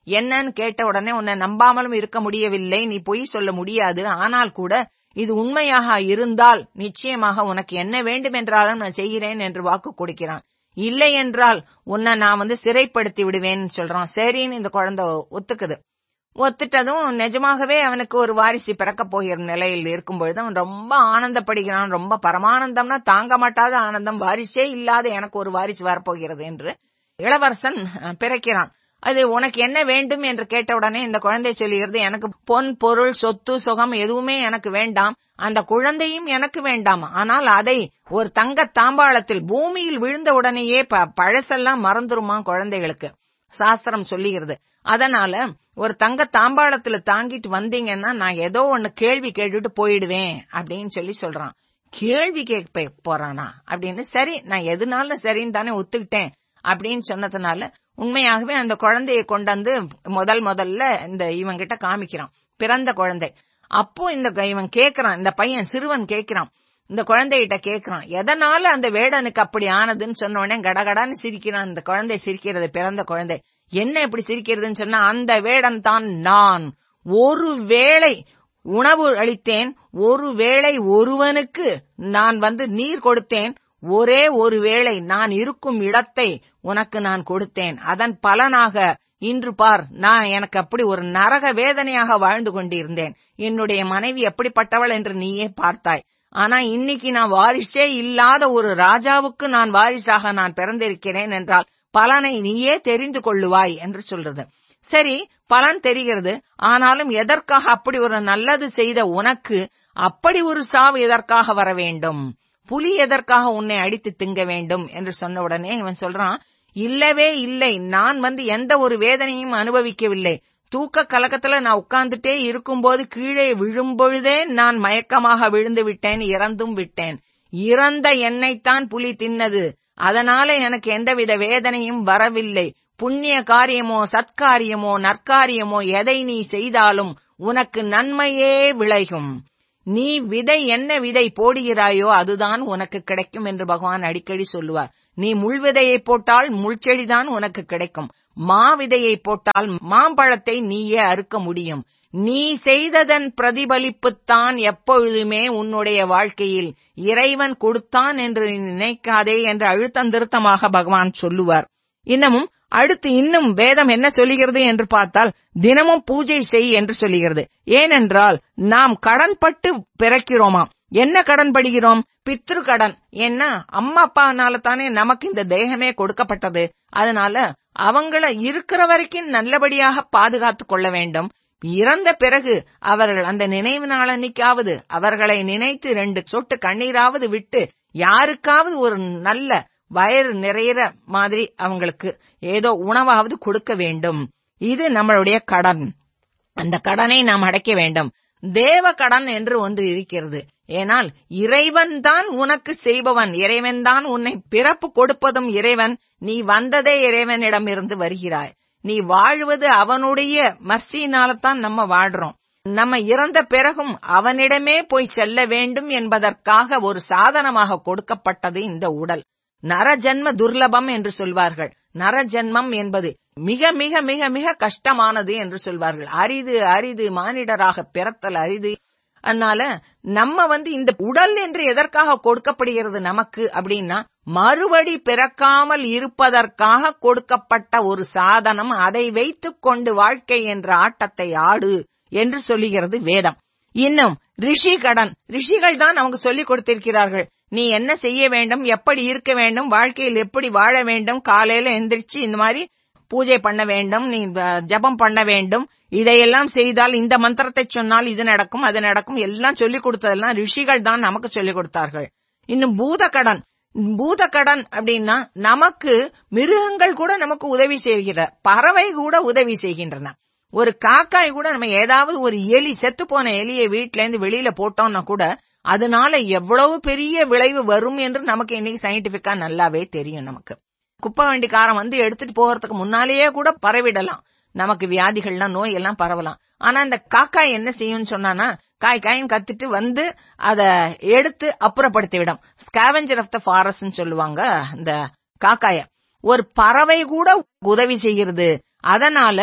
என்னன்னு கேட்ட உடனே உன்னை நம்பாமலும் இருக்க முடியவில்லை நீ பொய் சொல்ல முடியாது ஆனால் கூட இது உண்மையாக இருந்தால் நிச்சயமாக உனக்கு என்ன வேண்டும் என்றாலும் நான் செய்கிறேன் என்று வாக்கு கொடுக்கிறான் இல்லை என்றால் உன்னை நான் வந்து சிறைப்படுத்தி விடுவேன்னு சொல்றான் சரின்னு இந்த குழந்தை ஒத்துக்குது ஒத்துட்டதும் நிஜமாகவே அவனுக்கு ஒரு வாரிசு பிறக்க போகிற நிலையில் இருக்கும் பொழுது அவன் ரொம்ப ஆனந்தப்படுகிறான் ரொம்ப பரமானந்தம்னா தாங்க மாட்டாத ஆனந்தம் வாரிசே இல்லாத எனக்கு ஒரு வாரிசு வரப்போகிறது என்று இளவரசன் பிறக்கிறான் அது உனக்கு என்ன வேண்டும் என்று கேட்டவுடனே இந்த குழந்தை சொல்லுகிறது எனக்கு பொன் பொருள் சொத்து சுகம் எதுவுமே எனக்கு வேண்டாம் அந்த குழந்தையும் எனக்கு வேண்டாம் ஆனால் அதை ஒரு தங்க தாம்பாளத்தில் பூமியில் விழுந்த உடனேயே பழசெல்லாம் மறந்துருமா குழந்தைகளுக்கு சாஸ்திரம் சொல்லுகிறது அதனால ஒரு தங்க தாம்பாளத்துல தாங்கிட்டு வந்தீங்கன்னா நான் ஏதோ ஒன்னு கேள்வி கேட்டுட்டு போயிடுவேன் அப்படின்னு சொல்லி சொல்றான் கேள்வி கேட்க போறானா அப்படின்னு சரி நான் எதுனால சரின்னு தானே ஒத்துக்கிட்டேன் அப்படின்னு சொன்னதுனால உண்மையாகவே அந்த குழந்தையை கொண்டு வந்து முதல் முதல்ல இந்த இவன் கிட்ட காமிக்கிறான் பிறந்த குழந்தை அப்போ இந்த இவன் கேக்குறான் இந்த பையன் சிறுவன் கேக்குறான் இந்த குழந்தைகிட்ட கேக்குறான் எதனால அந்த வேடனுக்கு அப்படி ஆனதுன்னு சொன்ன உடனே கடகடான்னு சிரிக்கிறான் இந்த குழந்தை சிரிக்கிறது பிறந்த குழந்தை என்ன இப்படி சிரிக்கிறதுன்னு சொன்னா அந்த வேடன் தான் நான் ஒரு வேளை உணவு அளித்தேன் ஒரு வேளை ஒருவனுக்கு நான் வந்து நீர் கொடுத்தேன் ஒரே ஒரு வேளை நான் இருக்கும் இடத்தை உனக்கு நான் கொடுத்தேன் அதன் பலனாக இன்று பார் நான் எனக்கு அப்படி ஒரு நரக வேதனையாக வாழ்ந்து கொண்டிருந்தேன் என்னுடைய மனைவி எப்படிப்பட்டவள் என்று நீயே பார்த்தாய் ஆனா இன்னைக்கு நான் வாரிசே இல்லாத ஒரு ராஜாவுக்கு நான் வாரிசாக நான் பிறந்திருக்கிறேன் என்றால் பலனை நீயே தெரிந்து கொள்ளுவாய் என்று சொல்றது சரி பலன் தெரிகிறது ஆனாலும் எதற்காக அப்படி ஒரு நல்லது செய்த உனக்கு அப்படி ஒரு சாவு எதற்காக வர வேண்டும் புலி எதற்காக உன்னை அடித்து திங்க வேண்டும் என்று சொன்ன உடனே இவன் சொல்றான் இல்லவே இல்லை நான் வந்து எந்த ஒரு வேதனையும் அனுபவிக்கவில்லை தூக்க கலக்கத்துல நான் உட்கார்ந்துட்டே இருக்கும்போது கீழே விழும்பொழுதே நான் மயக்கமாக விழுந்து விட்டேன் இறந்தும் விட்டேன் இறந்த எண்ணெய்த்தான் புலி தின்னது அதனால எனக்கு எந்தவித வேதனையும் வரவில்லை புண்ணிய காரியமோ சத்காரியமோ நற்காரியமோ எதை நீ செய்தாலும் உனக்கு நன்மையே விளையும் நீ விதை என்ன விதை போடுகிறாயோ அதுதான் உனக்கு கிடைக்கும் என்று பகவான் அடிக்கடி சொல்லுவார் நீ முள்விதையை போட்டால் முள்செடிதான் உனக்கு கிடைக்கும் மா விதையை போட்டால் மாம்பழத்தை நீயே அறுக்க முடியும் நீ செய்ததன் பிரதிபலிப்புத்தான் எப்பொழுதுமே உன்னுடைய வாழ்க்கையில் இறைவன் கொடுத்தான் என்று நினைக்காதே என்று அழுத்தந்திருத்தமாக பகவான் சொல்லுவார் இன்னமும் அடுத்து இன்னும் வேதம் என்ன சொல்லுகிறது என்று பார்த்தால் தினமும் பூஜை செய் என்று சொல்லுகிறது ஏனென்றால் நாம் கடன்பட்டு பிறக்கிறோமாம் என்ன கடன் படுகிறோம் பித்ரு கடன் ஏன்னா அம்மா அப்பானால தானே நமக்கு இந்த தேகமே கொடுக்கப்பட்டது அதனால அவங்கள இருக்கிற வரைக்கும் நல்லபடியாக பாதுகாத்து கொள்ள வேண்டும் இறந்த பிறகு அவர்கள் அந்த நினைவு நாளன்னைக்காவது அவர்களை நினைத்து ரெண்டு சொட்டு கண்ணீராவது விட்டு யாருக்காவது ஒரு நல்ல வயிறு நிறையிற மாதிரி அவங்களுக்கு ஏதோ உணவாவது கொடுக்க வேண்டும் இது நம்மளுடைய கடன் அந்த கடனை நாம் அடைக்க வேண்டும் தேவ கடன் என்று ஒன்று இருக்கிறது ஏனால் இறைவன் தான் உனக்கு செய்பவன் இறைவன் தான் உன்னை பிறப்பு கொடுப்பதும் இறைவன் நீ வந்ததே இறைவனிடமிருந்து வருகிறாய் நீ வாழ்வது அவனுடைய மர்சியினால்தான் நம்ம வாழ்றோம் நம்ம இறந்த பிறகும் அவனிடமே போய் செல்ல வேண்டும் என்பதற்காக ஒரு சாதனமாக கொடுக்கப்பட்டது இந்த உடல் நரஜன்ம துர்லபம் என்று சொல்வார்கள் நரஜன்மம் என்பது மிக மிக மிக மிக கஷ்டமானது என்று சொல்வார்கள் அரிது அரிது மானிடராக பிறத்தல் அரிது அதனால நம்ம வந்து இந்த உடல் என்று எதற்காக கொடுக்கப்படுகிறது நமக்கு அப்படின்னா மறுபடி பிறக்காமல் இருப்பதற்காக கொடுக்கப்பட்ட ஒரு சாதனம் அதை வைத்துக் கொண்டு வாழ்க்கை என்ற ஆட்டத்தை ஆடு என்று சொல்லுகிறது வேதம் இன்னும் ரிஷி கடன் ரிஷிகள் தான் அவங்க சொல்லிக் கொடுத்திருக்கிறார்கள் நீ என்ன செய்ய வேண்டும் எப்படி இருக்க வேண்டும் வாழ்க்கையில் எப்படி வாழ வேண்டும் காலையில எந்திரிச்சு இந்த மாதிரி பூஜை பண்ண வேண்டும் நீ ஜபம் பண்ண வேண்டும் இதையெல்லாம் செய்தால் இந்த மந்திரத்தை சொன்னால் இது நடக்கும் அது நடக்கும் எல்லாம் சொல்லிக் கொடுத்ததெல்லாம் ரிஷிகள் தான் நமக்கு சொல்லிக் கொடுத்தார்கள் இன்னும் பூத கடன் பூத கடன் அப்படின்னா நமக்கு மிருகங்கள் கூட நமக்கு உதவி செய்கிற பறவை கூட உதவி செய்கின்றன ஒரு காக்காய் கூட நம்ம ஏதாவது ஒரு எலி செத்து போன எலியை வீட்ல இருந்து வெளியில போட்டோம்னா கூட அதனால எவ்வளவு பெரிய விளைவு வரும் என்று நமக்கு இன்னைக்கு சயின்டிபிக்கா நல்லாவே தெரியும் நமக்கு குப்பை வண்டிக்காரன் வந்து எடுத்துட்டு போறதுக்கு முன்னாலேயே கூட பரவிடலாம் நமக்கு வியாதிகள்லாம் நோய் எல்லாம் பரவலாம் ஆனா இந்த காக்காய் என்ன செய்யும்னு சொன்னானா காய் காயின் கத்துட்டு வந்து அத எடுத்து அப்புறப்படுத்தி விடும் ஸ்கேவெஞ்சர் ஆஃப் த ஃபாரஸ்ட் சொல்லுவாங்க இந்த காக்காய ஒரு பறவை கூட உதவி செய்கிறது அதனால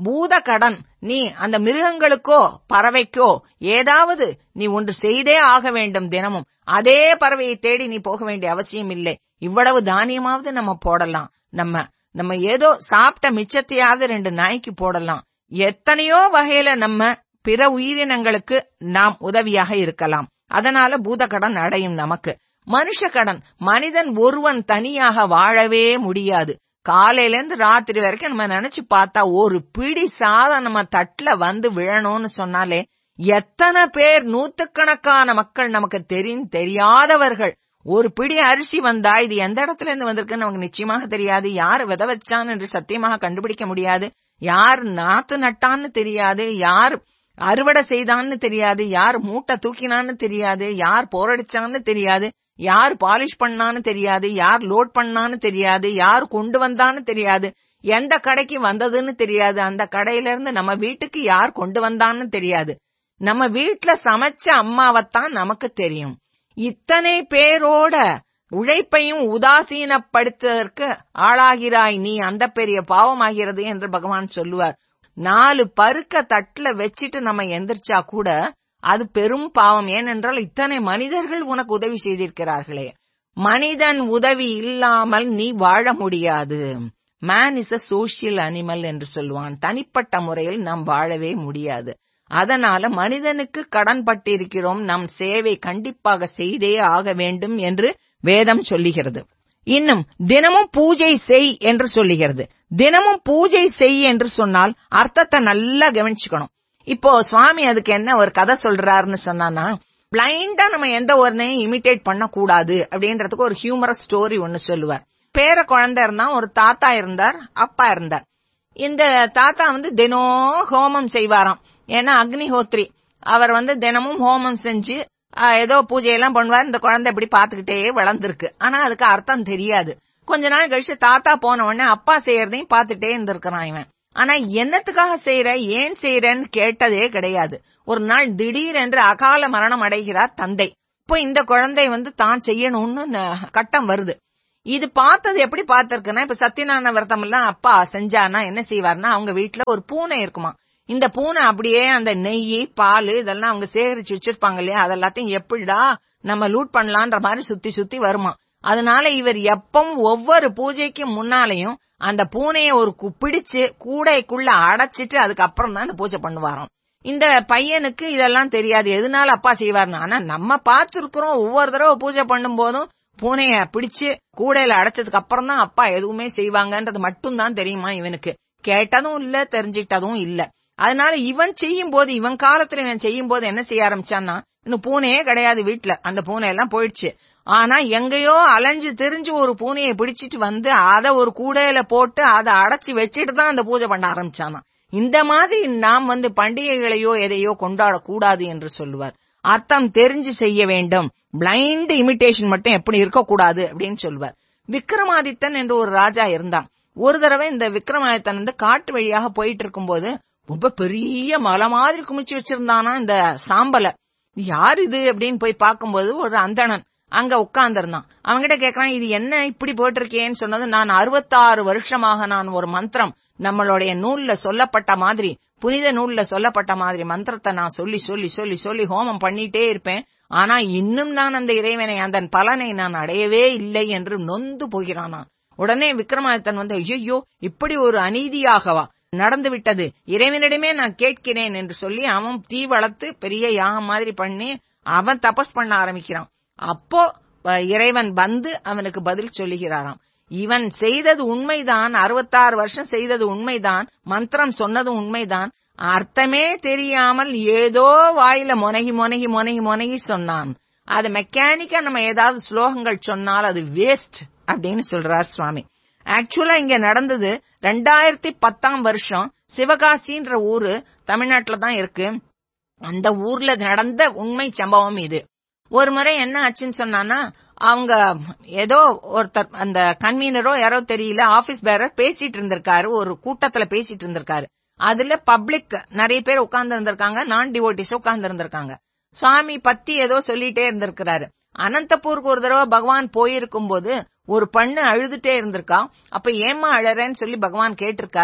பூத கடன் நீ அந்த மிருகங்களுக்கோ பறவைக்கோ ஏதாவது நீ ஒன்று செய்தே ஆக வேண்டும் தினமும் அதே பறவையை தேடி நீ போக வேண்டிய அவசியம் இல்லை இவ்வளவு தானியமாவது நம்ம போடலாம் நம்ம நம்ம ஏதோ சாப்பிட்ட மிச்சத்தையாவது ரெண்டு நாய்க்கு போடலாம் எத்தனையோ வகையில நம்ம பிற உயிரினங்களுக்கு நாம் உதவியாக இருக்கலாம் அதனால பூதக்கடன் அடையும் நமக்கு மனுஷ கடன் மனிதன் ஒருவன் தனியாக வாழவே முடியாது காலையில இருந்து ராத்திரி வரைக்கும் நம்ம நினைச்சு பார்த்தா ஒரு பிடி சாதம் நம்ம தட்டுல வந்து விழணும்னு சொன்னாலே எத்தனை பேர் நூத்துக்கணக்கான மக்கள் நமக்கு தெரியும் தெரியாதவர்கள் ஒரு பிடி அரிசி வந்தா இது எந்த இடத்துல இருந்து வந்திருக்குன்னு நமக்கு நிச்சயமாக தெரியாது யார் வித வச்சான் என்று சத்தியமாக கண்டுபிடிக்க முடியாது யார் நாத்து நட்டான்னு தெரியாது யார் அறுவடை செய்தான்னு தெரியாது யார் மூட்டை தூக்கினான்னு தெரியாது யார் போரடிச்சான்னு தெரியாது யார் பாலிஷ் பண்ணான்னு தெரியாது யார் லோட் பண்ணான்னு தெரியாது யார் கொண்டு வந்தான்னு தெரியாது எந்த கடைக்கு வந்ததுன்னு தெரியாது அந்த கடையில இருந்து நம்ம வீட்டுக்கு யார் கொண்டு வந்தான்னு தெரியாது நம்ம வீட்ல சமைச்ச அம்மாவைத்தான் நமக்கு தெரியும் இத்தனை பேரோட உழைப்பையும் உதாசீனப்படுத்துவதற்கு ஆளாகிறாய் நீ அந்த பெரிய பாவமாகிறது என்று பகவான் சொல்லுவார் நாலு பருக்க தட்டுல வச்சிட்டு நம்ம எந்திரிச்சா கூட அது பெரும் பாவம் ஏனென்றால் இத்தனை மனிதர்கள் உனக்கு உதவி செய்திருக்கிறார்களே மனிதன் உதவி இல்லாமல் நீ வாழ முடியாது man is a social animal என்று சொல்லுவான் தனிப்பட்ட முறையில் நாம் வாழவே முடியாது அதனால மனிதனுக்கு கடன் பட்டிருக்கிறோம் நம் சேவை கண்டிப்பாக செய்தே ஆக வேண்டும் என்று வேதம் சொல்லுகிறது இன்னும் தினமும் பூஜை செய் என்று சொல்லுகிறது தினமும் பூஜை செய் என்று சொன்னால் அர்த்தத்தை நல்லா கவனிச்சுக்கணும் இப்போ சுவாமி அதுக்கு என்ன ஒரு கதை சொல்றாருன்னு சொன்னானா பிளைண்டா நம்ம எந்த ஒருனையும் இமிட்டேட் பண்ண கூடாது அப்படின்றதுக்கு ஒரு ஹியூமரஸ் ஸ்டோரி ஒன்னு சொல்லுவார் பேர குழந்தை இருந்தா ஒரு தாத்தா இருந்தார் அப்பா இருந்தார் இந்த தாத்தா வந்து தினம் ஹோமம் செய்வாராம் ஏன்னா அக்னிஹோத்ரி அவர் வந்து தினமும் ஹோமம் செஞ்சு ஏதோ பூஜையெல்லாம் பண்ணுவார் இந்த குழந்தை இப்படி பாத்துக்கிட்டே வளர்ந்துருக்கு ஆனா அதுக்கு அர்த்தம் தெரியாது கொஞ்ச நாள் கழிச்சு தாத்தா போன உடனே அப்பா செய்யறதையும் பாத்துட்டே இருந்திருக்கிறான் இவன் ஆனா என்னத்துக்காக செய்யற ஏன் செய்யறன்னு கேட்டதே கிடையாது ஒரு நாள் திடீரென்று அகால மரணம் அடைகிறார் தந்தை இப்போ இந்த குழந்தை வந்து தான் செய்யணும்னு கட்டம் வருது இது பார்த்தது எப்படி பார்த்திருக்குன்னா இப்ப சத்யநாராயண விரதம் எல்லாம் அப்பா செஞ்சானா என்ன செய்வார்னா அவங்க வீட்டுல ஒரு பூனை இருக்குமா இந்த பூனை அப்படியே அந்த நெய் பால் இதெல்லாம் அவங்க சேகரிச்சு வச்சிருப்பாங்க இல்லையா அதெல்லாத்தையும் எப்படிடா நம்ம லூட் பண்ணலான்ற மாதிரி சுத்தி சுத்தி வருமா அதனால இவர் எப்பவும் ஒவ்வொரு பூஜைக்கும் முன்னாலையும் அந்த பூனைய ஒரு பிடிச்சு கூடைக்குள்ள அடைச்சிட்டு அதுக்கப்புறம் தான் பூஜை பண்ணுவாராம் இந்த பையனுக்கு இதெல்லாம் தெரியாது எதனால அப்பா செய்வார்னு ஆனா நம்ம பார்த்திருக்கிறோம் ஒவ்வொரு தடவை பூஜை பண்ணும் போதும் பூனைய பிடிச்சு கூடையில அடைச்சதுக்கு அப்புறம் தான் அப்பா எதுவுமே செய்வாங்கன்றது மட்டும் தான் தெரியுமா இவனுக்கு கேட்டதும் இல்ல தெரிஞ்சிட்டதும் இல்ல அதனால இவன் செய்யும் போது இவன் காலத்துல இவன் செய்யும் போது என்ன செய்ய ஆரம்பிச்சான்னா இன்னும் பூனையே கிடையாது வீட்டுல அந்த பூனை எல்லாம் போயிடுச்சு ஆனா எங்கேயோ அலைஞ்சு தெரிஞ்சு ஒரு பூனையை பிடிச்சிட்டு வந்து அத ஒரு கூடையில போட்டு அதை அடைச்சு வச்சுட்டு தான் அந்த பூஜை பண்ண ஆரம்பிச்சானா இந்த மாதிரி நாம் வந்து பண்டிகைகளையோ எதையோ கொண்டாட கூடாது என்று சொல்லுவார் அர்த்தம் தெரிஞ்சு செய்ய வேண்டும் பிளைண்ட் இமிட்டேஷன் மட்டும் எப்படி இருக்கக்கூடாது அப்படின்னு சொல்லுவார் விக்ரமாதித்தன் என்று ஒரு ராஜா இருந்தான் ஒரு தடவை இந்த விக்ரமாதித்தன் வந்து காட்டு வழியாக போயிட்டு இருக்கும்போது ரொம்ப பெரிய மலை மாதிரி குமிச்சு வச்சிருந்தானா இந்த சாம்பல யார் இது அப்படின்னு போய் பார்க்கும்போது ஒரு அந்தணன் அங்க உட்கார்ந்திருந்தான் அவன்கிட்ட கேக்குறான் இது என்ன இப்படி போயிட்டு இருக்கேன்னு சொன்னது நான் அறுபத்தாறு வருஷமாக நான் ஒரு மந்திரம் நம்மளுடைய நூல்ல சொல்லப்பட்ட மாதிரி புனித நூல்ல சொல்லப்பட்ட மாதிரி மந்திரத்தை நான் சொல்லி சொல்லி சொல்லி சொல்லி ஹோமம் பண்ணிட்டே இருப்பேன் ஆனா இன்னும் நான் அந்த இறைவனை அந்த பலனை நான் அடையவே இல்லை என்று நொந்து போகிறான் நான் உடனே விக்ரமாதித்தன் வந்து ஐயோ இப்படி ஒரு அநீதியாகவா நடந்து விட்டது இறைவனிடமே நான் கேட்கிறேன் என்று சொல்லி அவன் தீ வளர்த்து பெரிய யாகம் மாதிரி பண்ணி அவன் தபஸ் பண்ண ஆரம்பிக்கிறான் அப்போ இறைவன் வந்து அவனுக்கு பதில் சொல்லுகிறாராம் இவன் செய்தது உண்மைதான் அறுபத்தாறு வருஷம் செய்தது உண்மைதான் மந்திரம் சொன்னது உண்மைதான் அர்த்தமே தெரியாமல் ஏதோ வாயில முனகி முனகி முனகி முனகி சொன்னான் அது மெக்கானிக்கா நம்ம ஏதாவது ஸ்லோகங்கள் சொன்னால் அது வேஸ்ட் அப்படின்னு சொல்றார் சுவாமி ஆக்சுவலா இங்க நடந்தது ரெண்டாயிரத்தி பத்தாம் வருஷம் சிவகாசின்ற ஊரு தமிழ்நாட்டுல தான் இருக்கு அந்த ஊர்ல நடந்த உண்மை சம்பவம் இது ஒரு முறை என்ன ஆச்சுன்னு சொன்னானா அவங்க ஏதோ ஒருத்தர் அந்த கன்வீனரோ யாரோ தெரியல ஆபீஸ் பேரர் பேசிட்டு இருந்திருக்காரு ஒரு கூட்டத்துல பேசிட்டு இருந்திருக்காரு அதுல பப்ளிக் நிறைய பேர் உட்கார்ந்து இருந்திருக்காங்க நான் டிவோட்டிஸ் உட்கார்ந்து இருந்திருக்காங்க சுவாமி பத்தி ஏதோ சொல்லிட்டே இருந்திருக்கிறாரு அனந்தபூருக்கு ஒரு தடவை பகவான் போயிருக்கும் போது ஒரு பண்ணு அழுதுட்டே இருந்திருக்கா அப்ப ஏமா அழறேன்னு சொல்லி பகவான் கேட்டிருக்கார்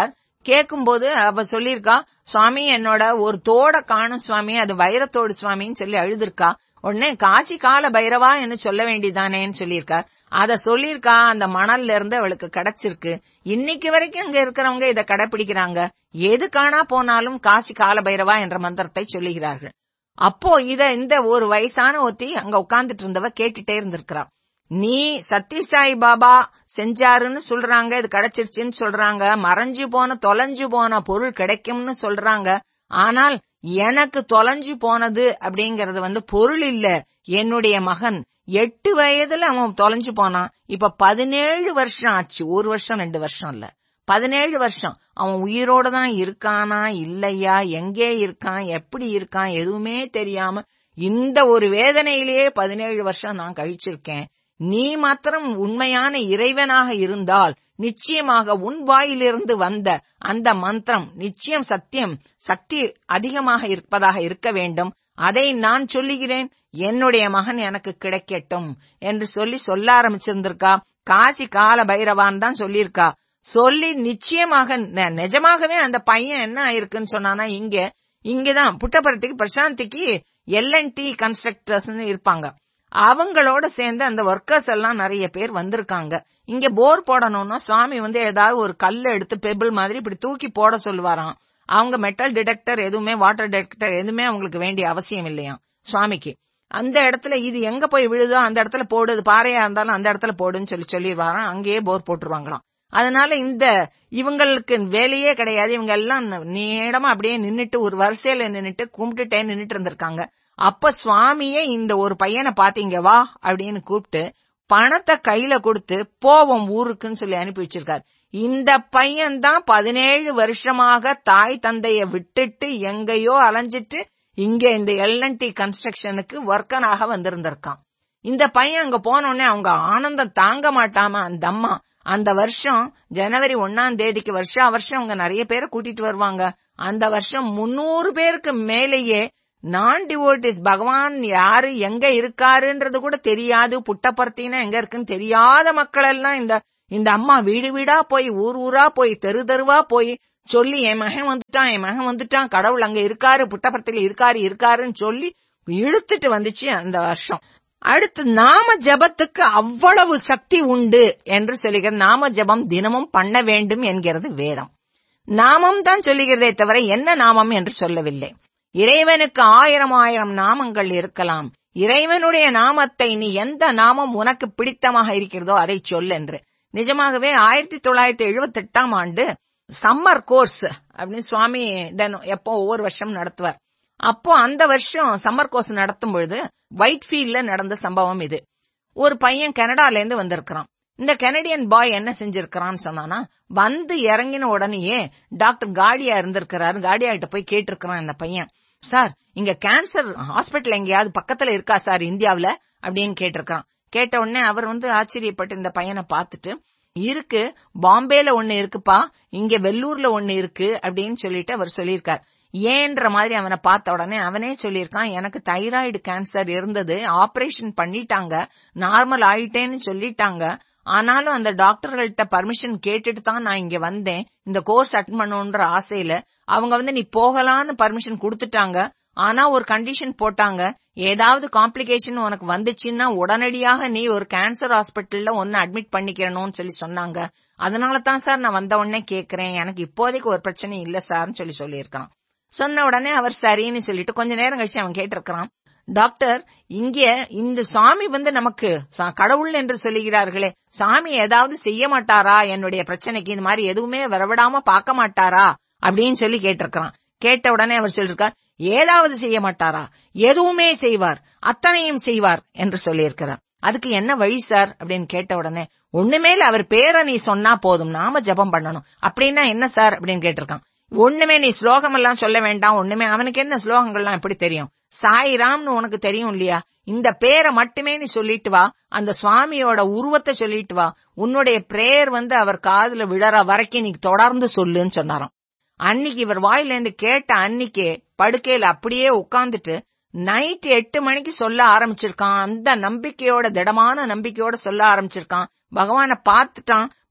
கேக்கும்போது அவ சொல்லியிருக்கா சுவாமி என்னோட ஒரு தோட காணும் சுவாமி அது வைரத்தோடு சுவாமின்னு சொல்லி அழுதுருக்கா உடனே காசி கால பைரவா என்று சொல்ல வேண்டியதானேன்னு சொல்லியிருக்கார் அத சொல்லியிருக்கா அந்த மணல்ல இருந்து அவளுக்கு கிடைச்சிருக்கு இன்னைக்கு வரைக்கும் அங்க இருக்கிறவங்க இத கடைபிடிக்கிறாங்க எது காணா போனாலும் காசி கால பைரவா என்ற மந்திரத்தை சொல்லுகிறார்கள் அப்போ இத இந்த ஒரு வயசான ஒத்தி அங்க உட்கார்ந்துட்டு இருந்தவ கேட்டுட்டே இருந்திருக்கிறா நீ சத்யசாய் பாபா செஞ்சாருன்னு சொல்றாங்க இது கிடைச்சிருச்சுன்னு சொல்றாங்க மறைஞ்சு போன தொலைஞ்சு போன பொருள் கிடைக்கும்னு சொல்றாங்க ஆனால் எனக்கு தொலைஞ்சு போனது அப்படிங்கறது வந்து பொருள் இல்ல என்னுடைய மகன் எட்டு வயதுல அவன் தொலைஞ்சு போனான் இப்ப பதினேழு வருஷம் ஆச்சு ஒரு வருஷம் ரெண்டு வருஷம் இல்ல பதினேழு வருஷம் அவன் உயிரோட தான் இருக்கானா இல்லையா எங்கே இருக்கான் எப்படி இருக்கான் எதுவுமே தெரியாம இந்த ஒரு வேதனையிலேயே பதினேழு வருஷம் நான் கழிச்சிருக்கேன் நீ மாத்திரம் உண்மையான இறைவனாக இருந்தால் நிச்சயமாக உன் வாயிலிருந்து வந்த அந்த மந்திரம் நிச்சயம் சத்தியம் சக்தி அதிகமாக இருப்பதாக இருக்க வேண்டும் அதை நான் சொல்லுகிறேன் என்னுடைய மகன் எனக்கு கிடைக்கட்டும் என்று சொல்லி சொல்ல ஆரம்பிச்சிருந்திருக்கா காசி கால பைரவான் தான் சொல்லியிருக்கா சொல்லி நிச்சயமாக ந- நிஜமாகவே அந்த பையன் என்ன ஆயிருக்குன்னு சொன்னானா இங்க இங்கதான் புட்டபர்த்திக்கு பிரசாந்திக்கு எல்என்டி கன்ஸ்ட்ரக்டர்ஸ் இருப்பாங்க அவங்களோட சேர்ந்து அந்த ஒர்க்கர்ஸ் எல்லாம் நிறைய பேர் வந்திருக்காங்க இங்க போர் போடணும்னா சுவாமி வந்து ஏதாவது ஒரு கல்லை எடுத்து பெபிள் மாதிரி இப்படி தூக்கி போட சொல்லுவாராம் அவங்க மெட்டல் டிடெக்டர் எதுவுமே வாட்டர் டிடெக்டர் எதுவுமே அவங்களுக்கு வேண்டிய அவசியம் இல்லையாம் சுவாமிக்கு அந்த இடத்துல இது எங்க போய் விழுதோ அந்த இடத்துல போடு இது பாறையா இருந்தாலும் அந்த இடத்துல போடுன்னு சொல்லி சொல்லிடுவாராம் அங்கேயே போர் போட்டுருவாங்களாம் அதனால இந்த இவங்களுக்கு வேலையே கிடையாது இவங்க எல்லாம் நீடமா அப்படியே நின்னுட்டு ஒரு வரிசையில நின்னுட்டு கும்பிட்டுட்டே நின்னுட்டு இருந்திருக்காங்க அப்ப சுவாமியே இந்த ஒரு பையனை பாத்தீங்க வா அப்படின்னு கூப்பிட்டு பணத்தை கையில கொடுத்து போவோம் ஊருக்குன்னு சொல்லி அனுப்பி வச்சிருக்காரு இந்த பையன் தான் பதினேழு வருஷமாக தாய் தந்தைய விட்டுட்டு எங்கேயோ அலைஞ்சிட்டு இங்க இந்த எல்என்டி கன்ஸ்ட்ரக்ஷனுக்கு ஒர்க்கனாக வந்திருந்திருக்கான் இந்த பையன் அங்க போன உடனே அவங்க ஆனந்தம் தாங்க மாட்டாம அந்த அம்மா அந்த வருஷம் ஜனவரி ஒன்னாம் தேதிக்கு வருஷா வருஷம் அவங்க நிறைய பேரை கூட்டிட்டு வருவாங்க அந்த வருஷம் முன்னூறு பேருக்கு மேலேயே நான் டிவோட்டிஸ் பகவான் யாரு எங்க இருக்காருன்றது கூட தெரியாது புட்டப்பர்த்தினா எங்க இருக்குன்னு தெரியாத மக்கள் எல்லாம் இந்த இந்த அம்மா வீடு வீடா போய் ஊர் ஊரா போய் தெரு தெருவா போய் சொல்லி என் மகன் வந்துட்டான் என் மகன் வந்துட்டான் கடவுள் அங்க இருக்காரு புட்டபர்த்தில இருக்காரு இருக்காருன்னு சொல்லி இழுத்துட்டு வந்துச்சு அந்த வருஷம் அடுத்து நாம ஜபத்துக்கு அவ்வளவு சக்தி உண்டு என்று சொல்லுகிற நாம ஜபம் தினமும் பண்ண வேண்டும் என்கிறது வேதம் நாமம் தான் சொல்லுகிறதே தவிர என்ன நாமம் என்று சொல்லவில்லை இறைவனுக்கு ஆயிரம் ஆயிரம் நாமங்கள் இருக்கலாம் இறைவனுடைய நாமத்தை நீ எந்த நாமம் உனக்கு பிடித்தமாக இருக்கிறதோ அதை சொல் என்று நிஜமாகவே ஆயிரத்தி தொள்ளாயிரத்தி எழுபத்தி எட்டாம் ஆண்டு சம்மர் கோர்ஸ் அப்படின்னு சுவாமி தினம் எப்போ ஒவ்வொரு வருஷம் நடத்துவார் அப்போ அந்த வருஷம் சம்மர் கோர்ஸ் நடத்தும் பொழுது ஒயிட் ஃபீல்ட்ல நடந்த சம்பவம் இது ஒரு பையன் கனடால இருந்து வந்திருக்கிறான் இந்த கனடியன் பாய் என்ன செஞ்சிருக்கிறான்னு சொன்னானா வந்து இறங்கின உடனேயே டாக்டர் காடியா இருந்திருக்கிறாரு காடியா கிட்ட போய் கேட்டிருக்கிறான் இந்த பையன் சார் இங்க கேன்சர் ஹாஸ்பிட்டல் எங்கேயாவது பக்கத்துல இருக்கா சார் இந்தியாவுல அப்படின்னு கேட்டிருக்கான் கேட்ட உடனே அவர் வந்து ஆச்சரியப்பட்டு இந்த பையனை பார்த்துட்டு இருக்கு பாம்பேல ஒண்ணு இருக்குப்பா இங்க வெள்ளூர்ல ஒண்ணு இருக்கு அப்படின்னு சொல்லிட்டு அவர் சொல்லியிருக்கார் ஏன்ற மாதிரி அவனை பார்த்த உடனே அவனே சொல்லியிருக்கான் எனக்கு தைராய்டு கேன்சர் இருந்தது ஆபரேஷன் பண்ணிட்டாங்க நார்மல் ஆயிட்டேன்னு சொல்லிட்டாங்க ஆனாலும் அந்த டாக்டர்கள்ட்ட பர்மிஷன் கேட்டுட்டு தான் நான் இங்க வந்தேன் இந்த கோர்ஸ் அட்டன் பண்ணணுன்ற ஆசையில அவங்க வந்து நீ போகலான்னு பர்மிஷன் கொடுத்துட்டாங்க ஆனா ஒரு கண்டிஷன் போட்டாங்க ஏதாவது காம்ப்ளிகேஷன் உனக்கு வந்துச்சுன்னா உடனடியாக நீ ஒரு கேன்சர் ஹாஸ்பிட்டல்ல ஒன்னு அட்மிட் பண்ணிக்கணும்னு சொல்லி சொன்னாங்க அதனால தான் சார் நான் வந்த உடனே கேக்குறேன் எனக்கு இப்போதைக்கு ஒரு பிரச்சனை இல்ல சார்னு சொல்லி சொல்லியிருக்கான் சொன்ன உடனே அவர் சரின்னு சொல்லிட்டு கொஞ்ச நேரம் கழிச்சு அவன் கேட்டிருக்கிறான் டாக்டர் இங்க இந்த சாமி வந்து நமக்கு சா- கடவுள் என்று சொல்லுகிறார்களே சாமி ஏதாவது செய்ய மாட்டாரா என்னுடைய பிரச்சனைக்கு இந்த மாதிரி எதுவுமே வரவிடாம பார்க்க மாட்டாரா அப்படின்னு சொல்லி கேட்டிருக்கிறான் கேட்ட உடனே அவர் சொல்லிருக்கார் ஏதாவது செய்ய மாட்டாரா எதுவுமே செய்வார் அத்தனையும் செய்வார் என்று சொல்லியிருக்கிறார் அதுக்கு என்ன வழி சார் அப்படின்னு கேட்ட உடனே ஒண்ணுமே இல்ல அவர் பேரை நீ சொன்னா போதும் நாம ஜெபம் பண்ணணும் அப்படின்னா என்ன சார் அப்படின்னு கேட்டிருக்கான் ஒண்ணுமே நீ ஸ்லோகம் எல்லாம் சொல்ல வேண்டாம் ஒண்ணுமே அவனுக்கு என்ன ஸ்லோகங்கள்லாம் எப்படி தெரியும் சாய்ராம்னு உனக்கு தெரியும் இல்லையா இந்த பேரை மட்டுமே நீ சொல்லிட்டு வா அந்த சுவாமியோட உருவத்தை சொல்லிட்டு வா உன்னுடைய பிரேயர் வந்து அவர் காதுல விழற வரைக்கும் நீ தொடர்ந்து சொல்லுன்னு சொன்னாராம் அன்னைக்கு இவர் வாயில இருந்து கேட்ட அன்னைக்கே படுக்கையில அப்படியே உட்கார்ந்துட்டு நைட் எட்டு மணிக்கு சொல்ல ஆரம்பிச்சிருக்கான் அந்த நம்பிக்கையோட திடமான நம்பிக்கையோட சொல்ல ஆரம்பிச்சிருக்கான் பகவானை பார்த்துட்டான்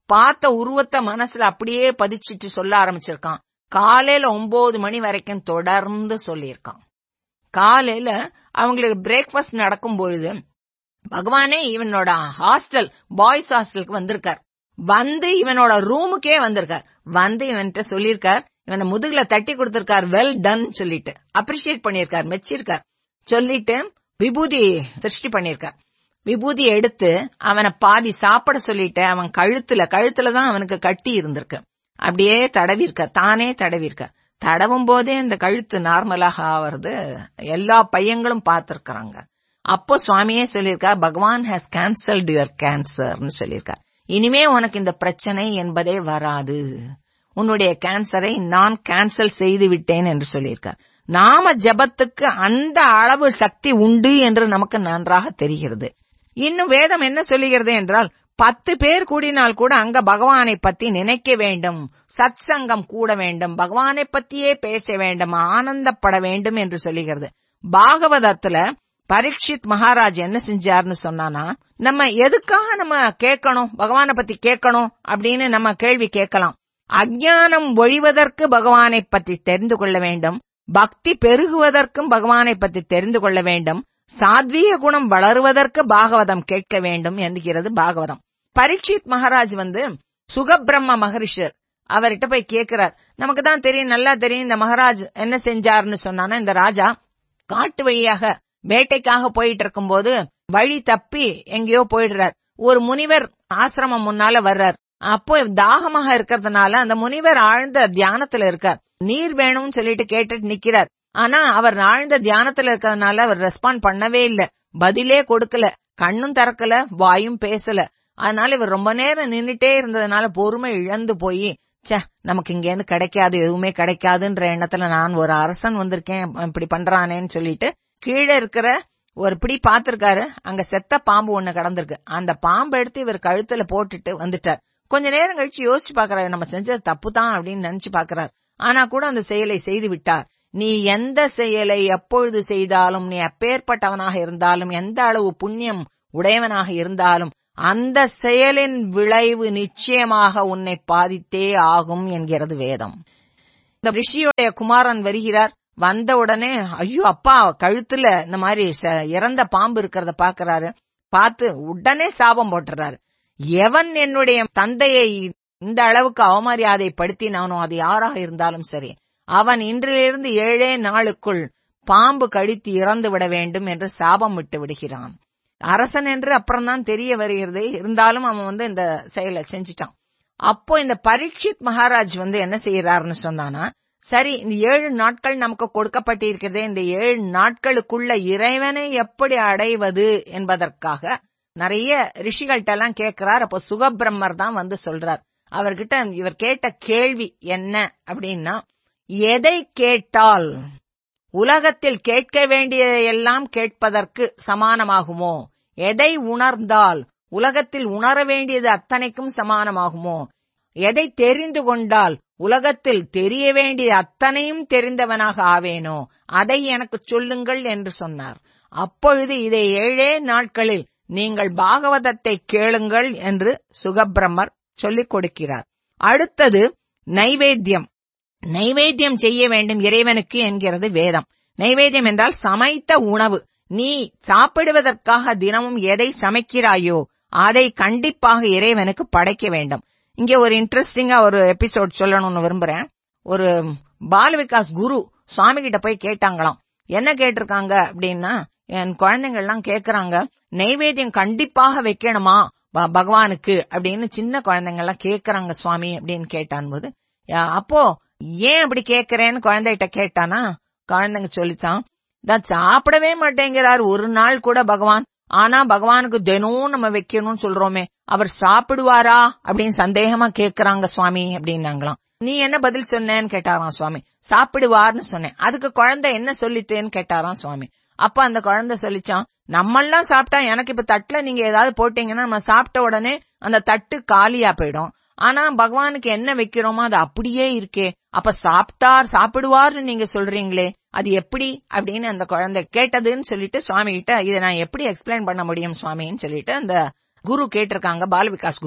பார்த்த உருவத்தை மனசுல அப்படியே பதிச்சிட்டு சொல்ல ஆரம்பிச்சிருக்கான் காலையில ஒன்பது மணி வரைக்கும் தொடர்ந்து சொல்லியிருக்கான் காலையில அவங்களுக்கு பிரேக்ஃபாஸ்ட் நடக்கும் பொழுது பகவானே இவனோட ஹாஸ்டல் பாய்ஸ் ஹாஸ்டலுக்கு வந்திருக்கார் வந்து இவனோட ரூமுக்கே வந்திருக்கார் வந்து இவன்கிட்ட சொல்லியிருக்கார் இவனை முதுகுல தட்டி கொடுத்திருக்கார் வெல் டன் சொல்லிட்டு அப்ரிஷியேட் பண்ணிருக்கார் மெச்சிருக்கார் சொல்லிட்டு விபூதி சிருஷ்டி பண்ணிருக்கார் விபூதி எடுத்து அவனை பாதி சாப்பிட சொல்லிட்டு அவன் கழுத்துல கழுத்துல தான் அவனுக்கு கட்டி இருந்திருக்கு அப்படியே தடவிருக்க தானே தடவிருக்க தடவும் போதே இந்த கழுத்து நார்மலாக ஆவறது எல்லா பையங்களும் பார்த்திருக்கிறாங்க அப்போ சுவாமியே சொல்லியிருக்கார் பகவான் ஹேஸ் கேன்சல்டு யுவர் கேன்சர்னு சொல்லியிருக்கார் இனிமே உனக்கு இந்த பிரச்சனை என்பதே வராது உன்னுடைய கேன்சரை நான் கேன்சல் செய்து விட்டேன் என்று சொல்லியிருக்கார் நாம ஜபத்துக்கு அந்த அளவு சக்தி உண்டு என்று நமக்கு நன்றாக தெரிகிறது இன்னும் வேதம் என்ன சொல்லுகிறது என்றால் பத்து பேர் கூடினால் கூட அங்க பகவானை பத்தி நினைக்க வேண்டும் சத் சங்கம் கூட வேண்டும் பகவானை பத்தியே பேச வேண்டும் ஆனந்தப்பட வேண்டும் என்று சொல்லுகிறது பாகவதத்துல பரீட்சித் மகாராஜ் என்ன செஞ்சார்னு சொன்னானா நம்ம எதுக்காக நம்ம கேட்கணும் பகவானை பத்தி கேட்கணும் அப்படின்னு நம்ம கேள்வி கேட்கலாம் அஜ்ஞானம் ஒழிவதற்கு பகவானை பற்றி தெரிந்து கொள்ள வேண்டும் பக்தி பெருகுவதற்கும் பகவானை பற்றி தெரிந்து கொள்ள வேண்டும் சாத்வீக குணம் வளருவதற்கு பாகவதம் கேட்க வேண்டும் என்கிறது பாகவதம் பரீட்சித் மகாராஜ் வந்து சுகபிரம்ம மகரிஷர் அவர்கிட்ட போய் கேட்கிறார் நமக்கு தான் தெரியும் நல்லா தெரியும் இந்த மகாராஜ் என்ன செஞ்சாருன்னு சொன்னானா இந்த ராஜா காட்டு வழியாக வேட்டைக்காக போயிட்டு இருக்கும்போது வழி தப்பி எங்கேயோ போயிடுறார் ஒரு முனிவர் ஆசிரமம் முன்னால வர்றார் அப்போ தாகமாக இருக்கிறதுனால அந்த முனிவர் ஆழ்ந்த தியானத்துல இருக்கார் நீர் வேணும்னு சொல்லிட்டு கேட்டுட்டு நிக்கிறார் ஆனா அவர் ஆழ்ந்த தியானத்துல இருக்கிறதுனால அவர் ரெஸ்பாண்ட் பண்ணவே இல்ல பதிலே கொடுக்கல கண்ணும் திறக்கல வாயும் பேசல அதனால இவர் ரொம்ப நேரம் நின்னுட்டே இருந்ததுனால பொறுமை இழந்து போய் ச்சே நமக்கு இங்க இருந்து கிடைக்காது எதுவுமே கிடைக்காதுன்ற எண்ணத்துல நான் ஒரு அரசன் வந்திருக்கேன் இப்படி பண்றானேன்னு சொல்லிட்டு கீழே இருக்கிற ஒரு பிடி பாத்திருக்காரு அங்க செத்த பாம்பு ஒண்ணு கடந்திருக்கு அந்த பாம்பு எடுத்து இவர் கழுத்துல போட்டுட்டு வந்துட்டார் கொஞ்ச நேரம் கழிச்சு யோசிச்சு பாக்குறாரு நம்ம செஞ்சது தப்பு தான் அப்படின்னு நினைச்சு பாக்குறாரு ஆனா கூட அந்த செயலை செய்து விட்டார் நீ எந்த செயலை எப்பொழுது செய்தாலும் நீ அப்பேற்பட்டவனாக இருந்தாலும் எந்த அளவு புண்ணியம் உடையவனாக இருந்தாலும் அந்த செயலின் விளைவு நிச்சயமாக உன்னை பாதித்தே ஆகும் என்கிறது வேதம் இந்த ரிஷியோடைய குமாரன் வருகிறார் வந்த உடனே ஐயோ அப்பா கழுத்துல இந்த மாதிரி இறந்த பாம்பு இருக்கிறத பாக்குறாரு பார்த்து உடனே சாபம் போட்டுறாரு எவன் என்னுடைய தந்தையை இந்த அளவுக்கு அவமரியாதை படுத்தினானோ அது யாராக இருந்தாலும் சரி அவன் இன்றிலிருந்து ஏழே நாளுக்குள் பாம்பு கடித்து இறந்து விட வேண்டும் என்று சாபம் விட்டு விடுகிறான் அரசன் என்று அப்புறம்தான் தெரிய வருகிறது இருந்தாலும் அவன் வந்து இந்த செயலை செஞ்சிட்டான் அப்போ இந்த பரீட்சித் மகாராஜ் வந்து என்ன செய்யறாருன்னு சொன்னானா சரி இந்த ஏழு நாட்கள் நமக்கு கொடுக்கப்பட்டிருக்கிறதே இந்த ஏழு நாட்களுக்குள்ள இறைவனை எப்படி அடைவது என்பதற்காக நிறைய ரிஷிகள்கிட்ட எல்லாம் கேட்கிறார் அப்போ சுகபிரம்மர் தான் வந்து சொல்றார் அவர்கிட்ட இவர் கேட்ட கேள்வி என்ன அப்படின்னா எதை கேட்டால் உலகத்தில் கேட்க வேண்டியதையெல்லாம் கேட்பதற்கு சமானமாகுமோ எதை உணர்ந்தால் உலகத்தில் உணர வேண்டியது அத்தனைக்கும் சமானமாகுமோ எதை தெரிந்து கொண்டால் உலகத்தில் தெரிய வேண்டிய அத்தனையும் தெரிந்தவனாக ஆவேனோ அதை எனக்கு சொல்லுங்கள் என்று சொன்னார் அப்பொழுது இதை ஏழே நாட்களில் நீங்கள் பாகவதத்தை கேளுங்கள் என்று சுகபிரம்மர் சொல்லிக் கொடுக்கிறார் அடுத்தது நைவேத்தியம் நைவேத்தியம் செய்ய வேண்டும் இறைவனுக்கு என்கிறது வேதம் நைவேத்தியம் என்றால் சமைத்த உணவு நீ சாப்பிடுவதற்காக தினமும் எதை சமைக்கிறாயோ அதை கண்டிப்பாக இறைவனுக்கு படைக்க வேண்டும் இங்க ஒரு இன்ட்ரெஸ்டிங்கா ஒரு எபிசோட் சொல்லணும்னு விரும்புறேன் ஒரு பால விகாஸ் குரு சுவாமி கிட்ட போய் கேட்டாங்களாம் என்ன கேட்டிருக்காங்க அப்படின்னா என் குழந்தைங்க எல்லாம் கேக்குறாங்க நைவேத்தியம் கண்டிப்பாக வைக்கணுமா பகவானுக்கு அப்படின்னு சின்ன குழந்தைங்க எல்லாம் கேக்குறாங்க சுவாமி அப்படின்னு கேட்டான் போது அப்போ ஏன் அப்படி கேக்குறேன்னு குழந்தைகிட்ட கேட்டானா குழந்தைங்க சொல்லித்தான் தான் சாப்பிடவே மாட்டேங்கிறார் ஒரு நாள் கூட பகவான் ஆனா பகவானுக்கு தினம் நம்ம வைக்கணும்னு சொல்றோமே அவர் சாப்பிடுவாரா அப்படின்னு சந்தேகமா கேக்குறாங்க சுவாமி அப்படின்னாங்களாம் நீ என்ன பதில் சொன்னேன்னு கேட்டாராம் சுவாமி சாப்பிடுவார்னு சொன்னேன் அதுக்கு குழந்தை என்ன சொல்லித்தேன்னு கேட்டாராம் சுவாமி அப்ப அந்த குழந்தை சொல்லிச்சான் நம்மெல்லாம் சாப்பிட்டா எனக்கு இப்ப தட்டுல நீங்க ஏதாவது போட்டீங்கன்னா நம்ம சாப்பிட்ட உடனே அந்த தட்டு காலியா போயிடும் ஆனா பகவானுக்கு என்ன வைக்கிறோமோ அது அப்படியே இருக்கே அப்ப சாப்பிட்டார் சாப்பிடுவார்னு நீங்க சொல்றீங்களே அது எப்படி அப்படின்னு அந்த குழந்தை கேட்டதுன்னு சொல்லிட்டு சுவாமி கிட்ட இதை நான் எப்படி எக்ஸ்பிளைன் பண்ண முடியும் சுவாமின்னு சொல்லிட்டு அந்த குரு கேட்டிருக்காங்க பாலவிகாஸ் குரு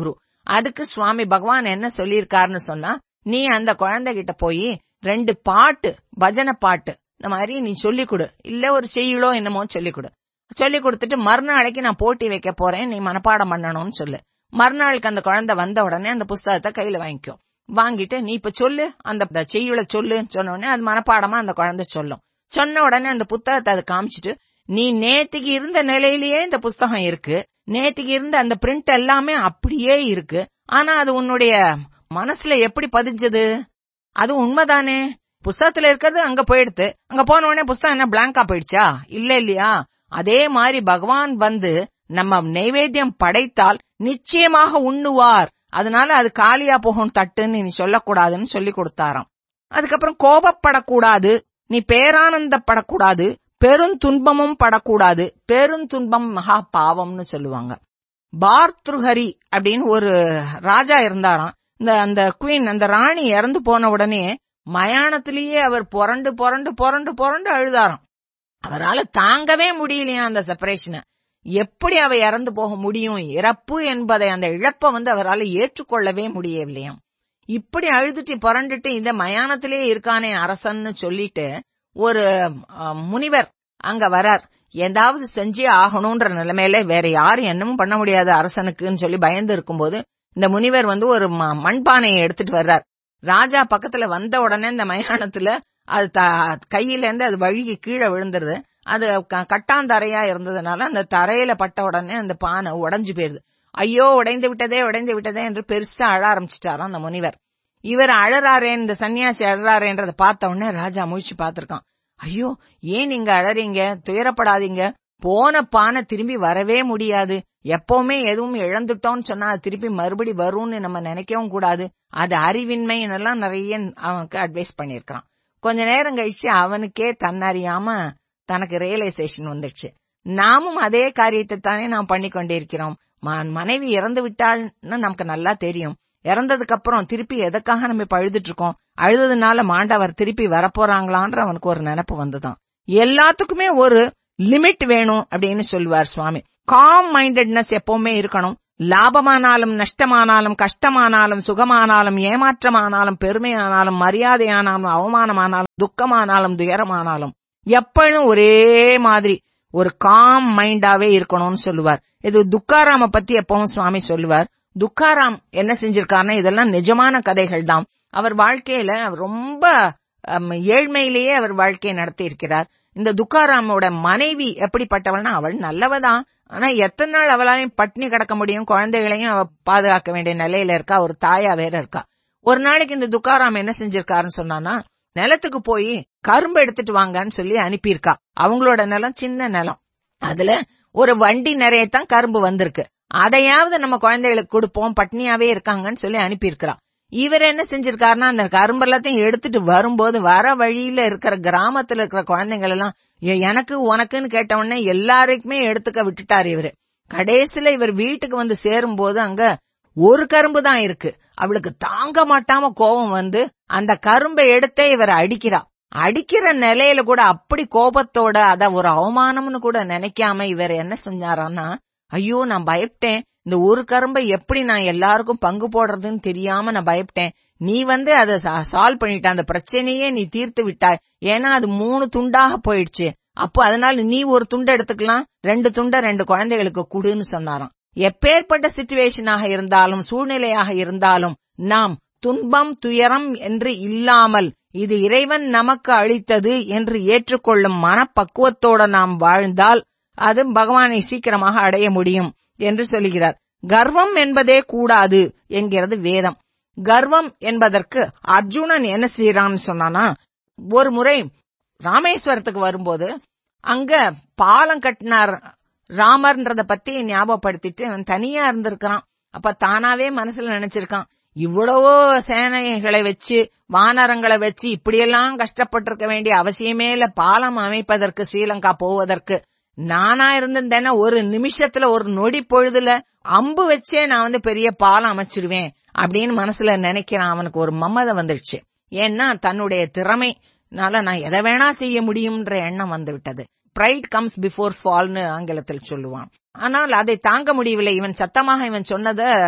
அதுக்கு சுவாமி பகவான் என்ன சொல்லியிருக்காருன்னு சொன்னா நீ அந்த குழந்தைகிட்ட போய் ரெண்டு பாட்டு பஜனை பாட்டு இந்த மாதிரி நீ சொல்லிக் கொடு இல்ல ஒரு செய்யுளோ என்னமோ சொல்லிக் கொடு சொல்லி கொடுத்துட்டு மறுநாளைக்கு நான் போட்டி வைக்க போறேன் நீ மனப்பாடம் பண்ணணும்னு சொல்லு மறுநாளுக்கு அந்த குழந்தை வந்த உடனே அந்த புஸ்தகத்தை கையில வாங்கிக்கோ வாங்கிட்டு நீ இப்ப சொல்லு அந்த செய்யுளை சொல்லுன்னு சொன்ன உடனே அது மனப்பாடமா அந்த குழந்தை சொல்லும் சொன்ன உடனே அந்த புத்தகத்தை அதை காமிச்சிட்டு நீ நேத்துக்கு இருந்த நிலையிலேயே இந்த புஸ்தகம் இருக்கு நேத்துக்கு இருந்த அந்த பிரிண்ட் எல்லாமே அப்படியே இருக்கு ஆனா அது உன்னுடைய மனசுல எப்படி பதிஞ்சது அது உண்மைதானே புஸ்தகத்துல இருக்கிறது அங்க போயிடுது அங்க போன உடனே புஸ்தகம் என்ன பிளாங்கா போயிடுச்சா இல்ல இல்லையா அதே மாதிரி பகவான் வந்து நம்ம நைவேத்தியம் படைத்தால் நிச்சயமாக உண்ணுவார் அதனால அது காலியா போகும் தட்டுன்னு நீ சொல்லக்கூடாதுன்னு சொல்லி கொடுத்தாராம் அதுக்கப்புறம் கோபப்படக்கூடாது நீ பேரானந்தப்படக்கூடாது பெருந்துன்பமும் படக்கூடாது பெருந்துன்பம் மகா பாவம்னு சொல்லுவாங்க பார்த்தృஹரி அப்படின்னு ஒரு ராஜா இருந்தாராம் இந்த அந்த குவீன் அந்த ராணி இறந்து போன உடனே மயானத்திலேயே அவர் புரண்டு புரண்டு புரண்டு புரண்டு அழுதாராம் அவரால தாங்கவே முடியலையா அந்த செப்பரேஷனை எப்படி அவ இறந்து போக முடியும் இறப்பு என்பதை அந்த இழப்பை வந்து அவரால் ஏற்றுக்கொள்ளவே முடியவில்லையாம் இப்படி அழுதுட்டு புரண்டுட்டு இந்த மயானத்திலே இருக்கானே அரசன்னு சொல்லிட்டு ஒரு முனிவர் அங்க வரார் ஏதாவது செஞ்சே ஆகணும்ன்ற நிலைமையில வேற யாரும் என்னமும் பண்ண முடியாது அரசனுக்குன்னு சொல்லி பயந்து இருக்கும்போது இந்த முனிவர் வந்து ஒரு மண்பானையை எடுத்துட்டு வர்றார் ராஜா பக்கத்துல வந்த உடனே இந்த மயானத்துல அது கையில இருந்து அது வழுகி கீழே விழுந்துருது அது கட்டாந்தரையா இருந்ததுனால அந்த தரையில பட்ட உடனே அந்த பானை உடஞ்சு போயிருது ஐயோ உடைந்து விட்டதே உடைந்து விட்டதே என்று பெருசா அழ ஆரம்பிச்சிட்டாராம் அந்த முனிவர் இவர் அழறாரே இந்த சன்னியாசி அழறாரேன்றதை பார்த்த உடனே ராஜா முழிச்சு பார்த்திருக்கான் ஐயோ ஏன் நீங்க அழறீங்க துயரப்படாதீங்க போன பானை திரும்பி வரவே முடியாது எப்பவுமே எதுவும் இழந்துட்டோம்னு சொன்னா அது திருப்பி மறுபடி வரும்னு நம்ம நினைக்கவும் கூடாது அது அறிவின்மைன்னு நிறைய அவனுக்கு அட்வைஸ் பண்ணிருக்கான் கொஞ்ச நேரம் கழிச்சு அவனுக்கே தன்னறியாம தனக்கு ரியலைசேஷன் வந்துடுச்சு நாமும் அதே காரியத்தை தானே நாம் பண்ணி கொண்டிருக்கிறோம் மனைவி இறந்து விட்டாள்னு நமக்கு நல்லா தெரியும் இறந்ததுக்கு அப்புறம் திருப்பி எதுக்காக நம்ம இப்ப அழுதுட்டு இருக்கோம் அழுததுனால மாண்டவர் திருப்பி வரப்போறாங்களான்ற அவனுக்கு ஒரு நினப்பு வந்துதான் எல்லாத்துக்குமே ஒரு லிமிட் வேணும் அப்படின்னு சொல்லுவார் சுவாமி காம் மைண்டட்னஸ் எப்பவுமே இருக்கணும் லாபமானாலும் நஷ்டமானாலும் கஷ்டமானாலும் சுகமானாலும் ஏமாற்றமானாலும் பெருமையானாலும் மரியாதையானாலும் அவமானமானாலும் துக்கமானாலும் துயரமானாலும் எப்பழும் ஒரே மாதிரி ஒரு காம் மைண்டாவே இருக்கணும்னு சொல்லுவார் இது துக்காராம பத்தி எப்பவும் சுவாமி சொல்லுவார் துக்காராம் என்ன செஞ்சிருக்காருன்னா இதெல்லாம் நிஜமான கதைகள் தான் அவர் வாழ்க்கையில ரொம்ப ஏழ்மையிலேயே அவர் வாழ்க்கையை நடத்தி இருக்கிறார் இந்த துக்காராமோட மனைவி எப்படிப்பட்டவள்னா அவள் நல்லவதான் ஆனா எத்தனை நாள் அவளாலையும் பட்னி கிடக்க முடியும் குழந்தைகளையும் அவ பாதுகாக்க வேண்டிய நிலையில இருக்கா ஒரு தாயா வேற இருக்கா ஒரு நாளைக்கு இந்த துக்காராம் என்ன செஞ்சிருக்காருன்னு சொன்னானா நிலத்துக்கு போய் கரும்பு எடுத்துட்டு வாங்கன்னு சொல்லி அனுப்பியிருக்கா அவங்களோட நிலம் சின்ன நிலம் அதுல ஒரு வண்டி நிறைய தான் கரும்பு வந்திருக்கு அதையாவது நம்ம குழந்தைகளுக்கு கொடுப்போம் பட்னியாவே இருக்காங்கன்னு சொல்லி அனுப்பியிருக்கிறா இவர் என்ன செஞ்சிருக்காருன்னா அந்த கரும்பு எல்லாத்தையும் எடுத்துட்டு வரும்போது வர வழியில இருக்கிற கிராமத்துல இருக்கிற குழந்தைகள் எல்லாம் எனக்கு உனக்குன்னு கேட்ட உடனே எல்லாருக்குமே எடுத்துக்க விட்டுட்டாரு இவரு கடைசியில இவர் வீட்டுக்கு வந்து சேரும் போது அங்க ஒரு கரும்பு தான் இருக்கு அவளுக்கு தாங்க மாட்டாம கோபம் வந்து அந்த கரும்பை எடுத்தே இவர் அடிக்கிறா அடிக்கிற நிலையில கூட அப்படி கோபத்தோட அத ஒரு அவமானம்னு கூட நினைக்காம இவர் என்ன செஞ்சாரான்னா ஐயோ நான் பயப்பட்டேன் இந்த ஒரு கரும்பை எப்படி நான் எல்லாருக்கும் பங்கு போடுறதுன்னு தெரியாம நான் பயப்பட்டேன் நீ வந்து அதை சால்வ் பண்ணிட்ட அந்த பிரச்சனையே நீ தீர்த்து விட்டாய் ஏன்னா அது மூணு துண்டாக போயிடுச்சு அப்போ அதனால நீ ஒரு துண்டை எடுத்துக்கலாம் ரெண்டு துண்டை ரெண்டு குழந்தைகளுக்கு குடுன்னு சொன்னாராம் எப்பேற்பட்ட சிச்சுவேஷனாக இருந்தாலும் சூழ்நிலையாக இருந்தாலும் நாம் துன்பம் துயரம் என்று இல்லாமல் இது இறைவன் நமக்கு அளித்தது என்று ஏற்றுக்கொள்ளும் மனப்பக்குவத்தோட நாம் வாழ்ந்தால் அது பகவானை சீக்கிரமாக அடைய முடியும் என்று சொல்லுகிறார் கர்வம் என்பதே கூடாது என்கிறது வேதம் கர்வம் என்பதற்கு அர்ஜுனன் என்ன செய்யறான்னு சொன்னானா ஒரு முறை ராமேஸ்வரத்துக்கு வரும்போது அங்க பாலம் கட்டினார் ராமர்ன்றத பத்தி ஞாபகப்படுத்திட்டு அவன் தனியா இருந்திருக்கிறான் அப்ப தானாவே மனசுல நினைச்சிருக்கான் இவ்வளவோ சேனைகளை வச்சு வானரங்களை வச்சு இப்படியெல்லாம் கஷ்டப்பட்டிருக்க வேண்டிய அவசியமே இல்ல பாலம் அமைப்பதற்கு ஸ்ரீலங்கா போவதற்கு நானா இருந்திருந்தேன்னா ஒரு நிமிஷத்துல ஒரு நொடி பொழுதுல அம்பு வச்சே நான் வந்து பெரிய பாலம் அமைச்சிருவேன் அப்படின்னு மனசுல நினைக்கிறான் அவனுக்கு ஒரு மம்மதம் வந்துடுச்சு ஏன்னா தன்னுடைய திறமைனால நான் எதை வேணா செய்ய முடியும்ன்ற எண்ணம் வந்து விட்டது பிரைட் கம்ஸ் பிஃபோர் ஃபால்னு ஆங்கிலத்தில் சொல்லுவான் ஆனால் அதை தாங்க முடியவில்லை இவன் சத்தமாக இவன் சொன்னத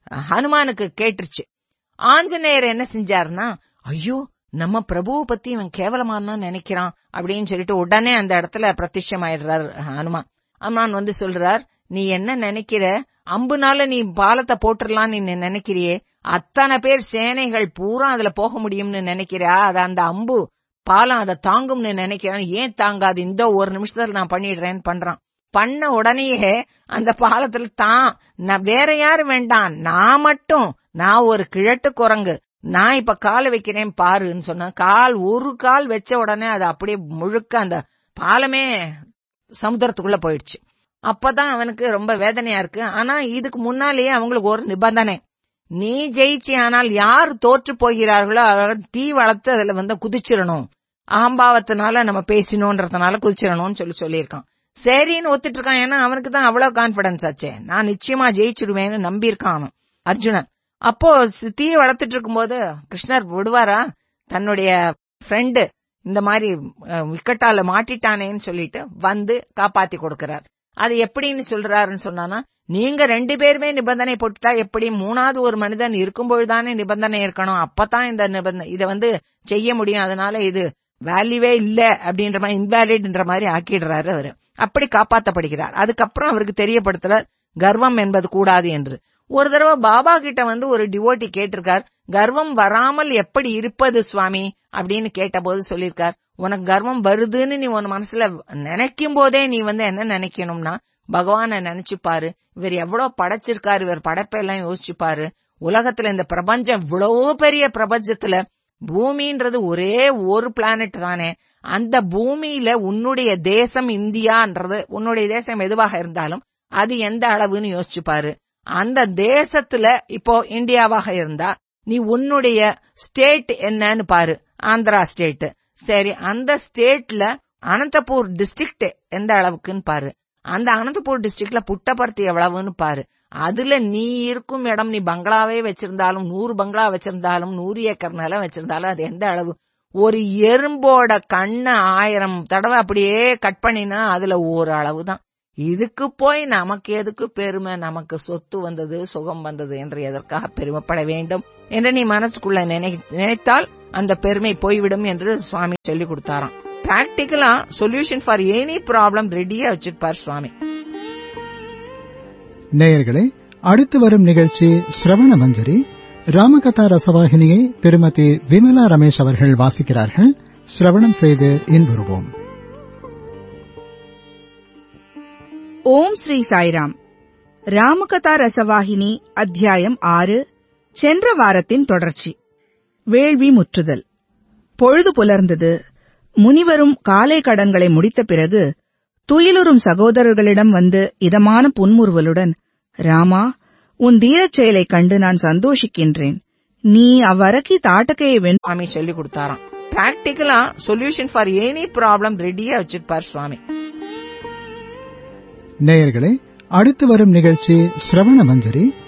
ஹனுமானுக்கு கேட்டுருச்சு ஆஞ்சநேயர் என்ன செஞ்சாருன்னா ஐயோ நம்ம பிரபுவை பத்தி இவன் கேவலமான நினைக்கிறான் அப்படின்னு சொல்லிட்டு உடனே அந்த இடத்துல பிரத்யட்சமாயிடுறார் ஹனுமான் ஹனுமான் வந்து சொல்றார் நீ என்ன நினைக்கிற அம்புனால நீ பாலத்தை போட்டுடலாம் நீ நினைக்கிறியே அத்தனை பேர் சேனைகள் பூரா அதுல போக முடியும்னு நினைக்கிறியா அது அந்த அம்பு பாலம் அதை தாங்கும்னு நினைக்கிறான் ஏன் தாங்காது இந்த ஒரு நிமிஷத்துல நான் பண்ணிடுறேன்னு பண்றான் பண்ண உடனேயே அந்த பாலத்துல தான் நான் வேற யாரும் வேண்டாம் நான் மட்டும் நான் ஒரு கிழட்டு குரங்கு நான் இப்ப கால் வைக்கிறேன் பாருன்னு சொன்ன கால் ஒரு கால் வச்ச உடனே அது அப்படியே முழுக்க அந்த பாலமே சமுத்திரத்துக்குள்ள போயிடுச்சு அப்பதான் அவனுக்கு ரொம்ப வேதனையா இருக்கு ஆனா இதுக்கு முன்னாலேயே அவங்களுக்கு ஒரு நிபந்தனை நீ ஜெயிச்சி ஆனால் யார் தோற்று போகிறார்களோ அவர் தீ வளர்த்து அதுல வந்து குதிச்சிடணும் அகம்பாவத்தினால நம்ம பேசினோன்றதுனால குதிச்சிடணும்னு சொல்லி சொல்லியிருக்கான் சரின்னு ஒத்துட்டு இருக்கான் ஏன்னா அவனுக்கு தான் அவ்வளவு கான்பிடன்ஸ் ஆச்சே நான் நிச்சயமா ஜெயிச்சிடுவேன்னு நம்பியிருக்கான் அவன் அர்ஜுனன் அப்போ தீ வளர்த்துட்டு இருக்கும்போது கிருஷ்ணர் விடுவாரா தன்னுடைய ஃப்ரெண்டு இந்த மாதிரி விக்கட்டால மாட்டிட்டானேன்னு சொல்லிட்டு வந்து காப்பாத்தி கொடுக்கிறார் அது எப்படின்னு சொல்றாருன்னு சொன்னானா நீங்க ரெண்டு பேருமே நிபந்தனை போட்டுட்டா எப்படி மூணாவது ஒரு மனிதன் இருக்கும்பொழுதுதானே நிபந்தனை இருக்கணும் அப்பதான் இந்த நிபந்தனை இதை வந்து செய்ய முடியும் அதனால இது வேல்யூவே இல்ல அப்படின்ற மாதிரி இன்வேலிட்ன்ற மாதிரி ஆக்கிடுறாரு அவரு அப்படி காப்பாத்தப்படுகிறார் அதுக்கப்புறம் அவருக்கு தெரியப்படுத்துறார் கர்வம் என்பது கூடாது என்று ஒரு தடவை பாபா கிட்ட வந்து ஒரு டிவோட்டி கேட்டிருக்கார் கர்வம் வராமல் எப்படி இருப்பது சுவாமி அப்படின்னு கேட்டபோது சொல்லியிருக்கார் உனக்கு கர்வம் வருதுன்னு நீ உன் மனசுல நினைக்கும் போதே நீ வந்து என்ன நினைக்கணும்னா பகவான நினைச்சு பாரு இவர் எவ்வளவு படைச்சிருக்காரு இவர் படைப்பெல்லாம் யோசிச்சு பாரு உலகத்துல இந்த பிரபஞ்சம் இவ்வளவு பெரிய பிரபஞ்சத்துல பூமின்றது ஒரே ஒரு பிளானட் தானே அந்த பூமியில உன்னுடைய தேசம் இந்தியான்றது உன்னுடைய தேசம் எதுவாக இருந்தாலும் அது எந்த அளவுன்னு யோசிச்சு பாரு அந்த தேசத்துல இப்போ இந்தியாவாக இருந்தா நீ உன்னுடைய ஸ்டேட் என்னன்னு பாரு ஆந்திரா ஸ்டேட் சரி அந்த ஸ்டேட்ல அனந்தபூர் டிஸ்ட்ரிக்ட் எந்த அளவுக்குன்னு பாரு அந்த அனந்தபூர் டிஸ்ட்ரிக்ட்ல புட்டபர்த்தி எவ்வளவுன்னு பாரு அதுல நீ இருக்கும் இடம் நீ பங்களாவே வச்சிருந்தாலும் நூறு பங்களா வச்சிருந்தாலும் நூறு ஏக்கர் நிலம் வச்சிருந்தாலும் அது எந்த அளவு ஒரு எறும்போட கண்ணை ஆயிரம் தடவை அப்படியே கட் பண்ணினா அதுல ஒரு அளவு தான் இதுக்கு போய் நமக்கு எதுக்கு பெருமை நமக்கு சொத்து வந்தது சுகம் வந்தது என்று எதற்காக பெருமைப்பட வேண்டும் என்று நீ மனசுக்குள்ள நினைத்தால் அந்த பெருமை போய்விடும் என்று சுவாமி சொல்லி கொடுத்தாராம் பிராக்டிக்கலா சொல்யூஷன் ஃபார் எனி ப்ராப்ளம் ரெடியா வச்சிருப்பார் சுவாமி நேயர்களே அடுத்து வரும் நிகழ்ச்சி ஸ்ரவண மஞ்சரி ராமகதா ரசவாகினியை திருமதி விமலா ரமேஷ் அவர்கள் வாசிக்கிறார்கள் ஸ்ரவணம் செய்து இன்புறுவோம் ஓம் ஸ்ரீ சாய்ராம் ராமகதா ரசவாகினி அத்தியாயம் ஆறு சென்ற வாரத்தின் தொடர்ச்சி வேள்வி முற்றுதல் பொழுது புலர்ந்தது முனிவரும் காலை கடன்களை முடித்த பிறகு துயிலுறும் சகோதரர்களிடம் வந்து இதமான புன்முறுவலுடன் ராமா உன் தீரச் செயலைக் கண்டு நான் சந்தோஷிக்கின்றேன் நீ அவ்வரக்கி தாட்டகையை வென்று சுவாமி சொல்லி கொடுத்தாராம் பிராக்டிக்கலா சொல்யூஷன் ஃபார் எனி ப்ராப்ளம் ரெடியா வச்சிருப்பார் சுவாமி நேயர்களே அடுத்து வரும் நிகழ்ச்சி ஸ்ரவண மஞ்சரி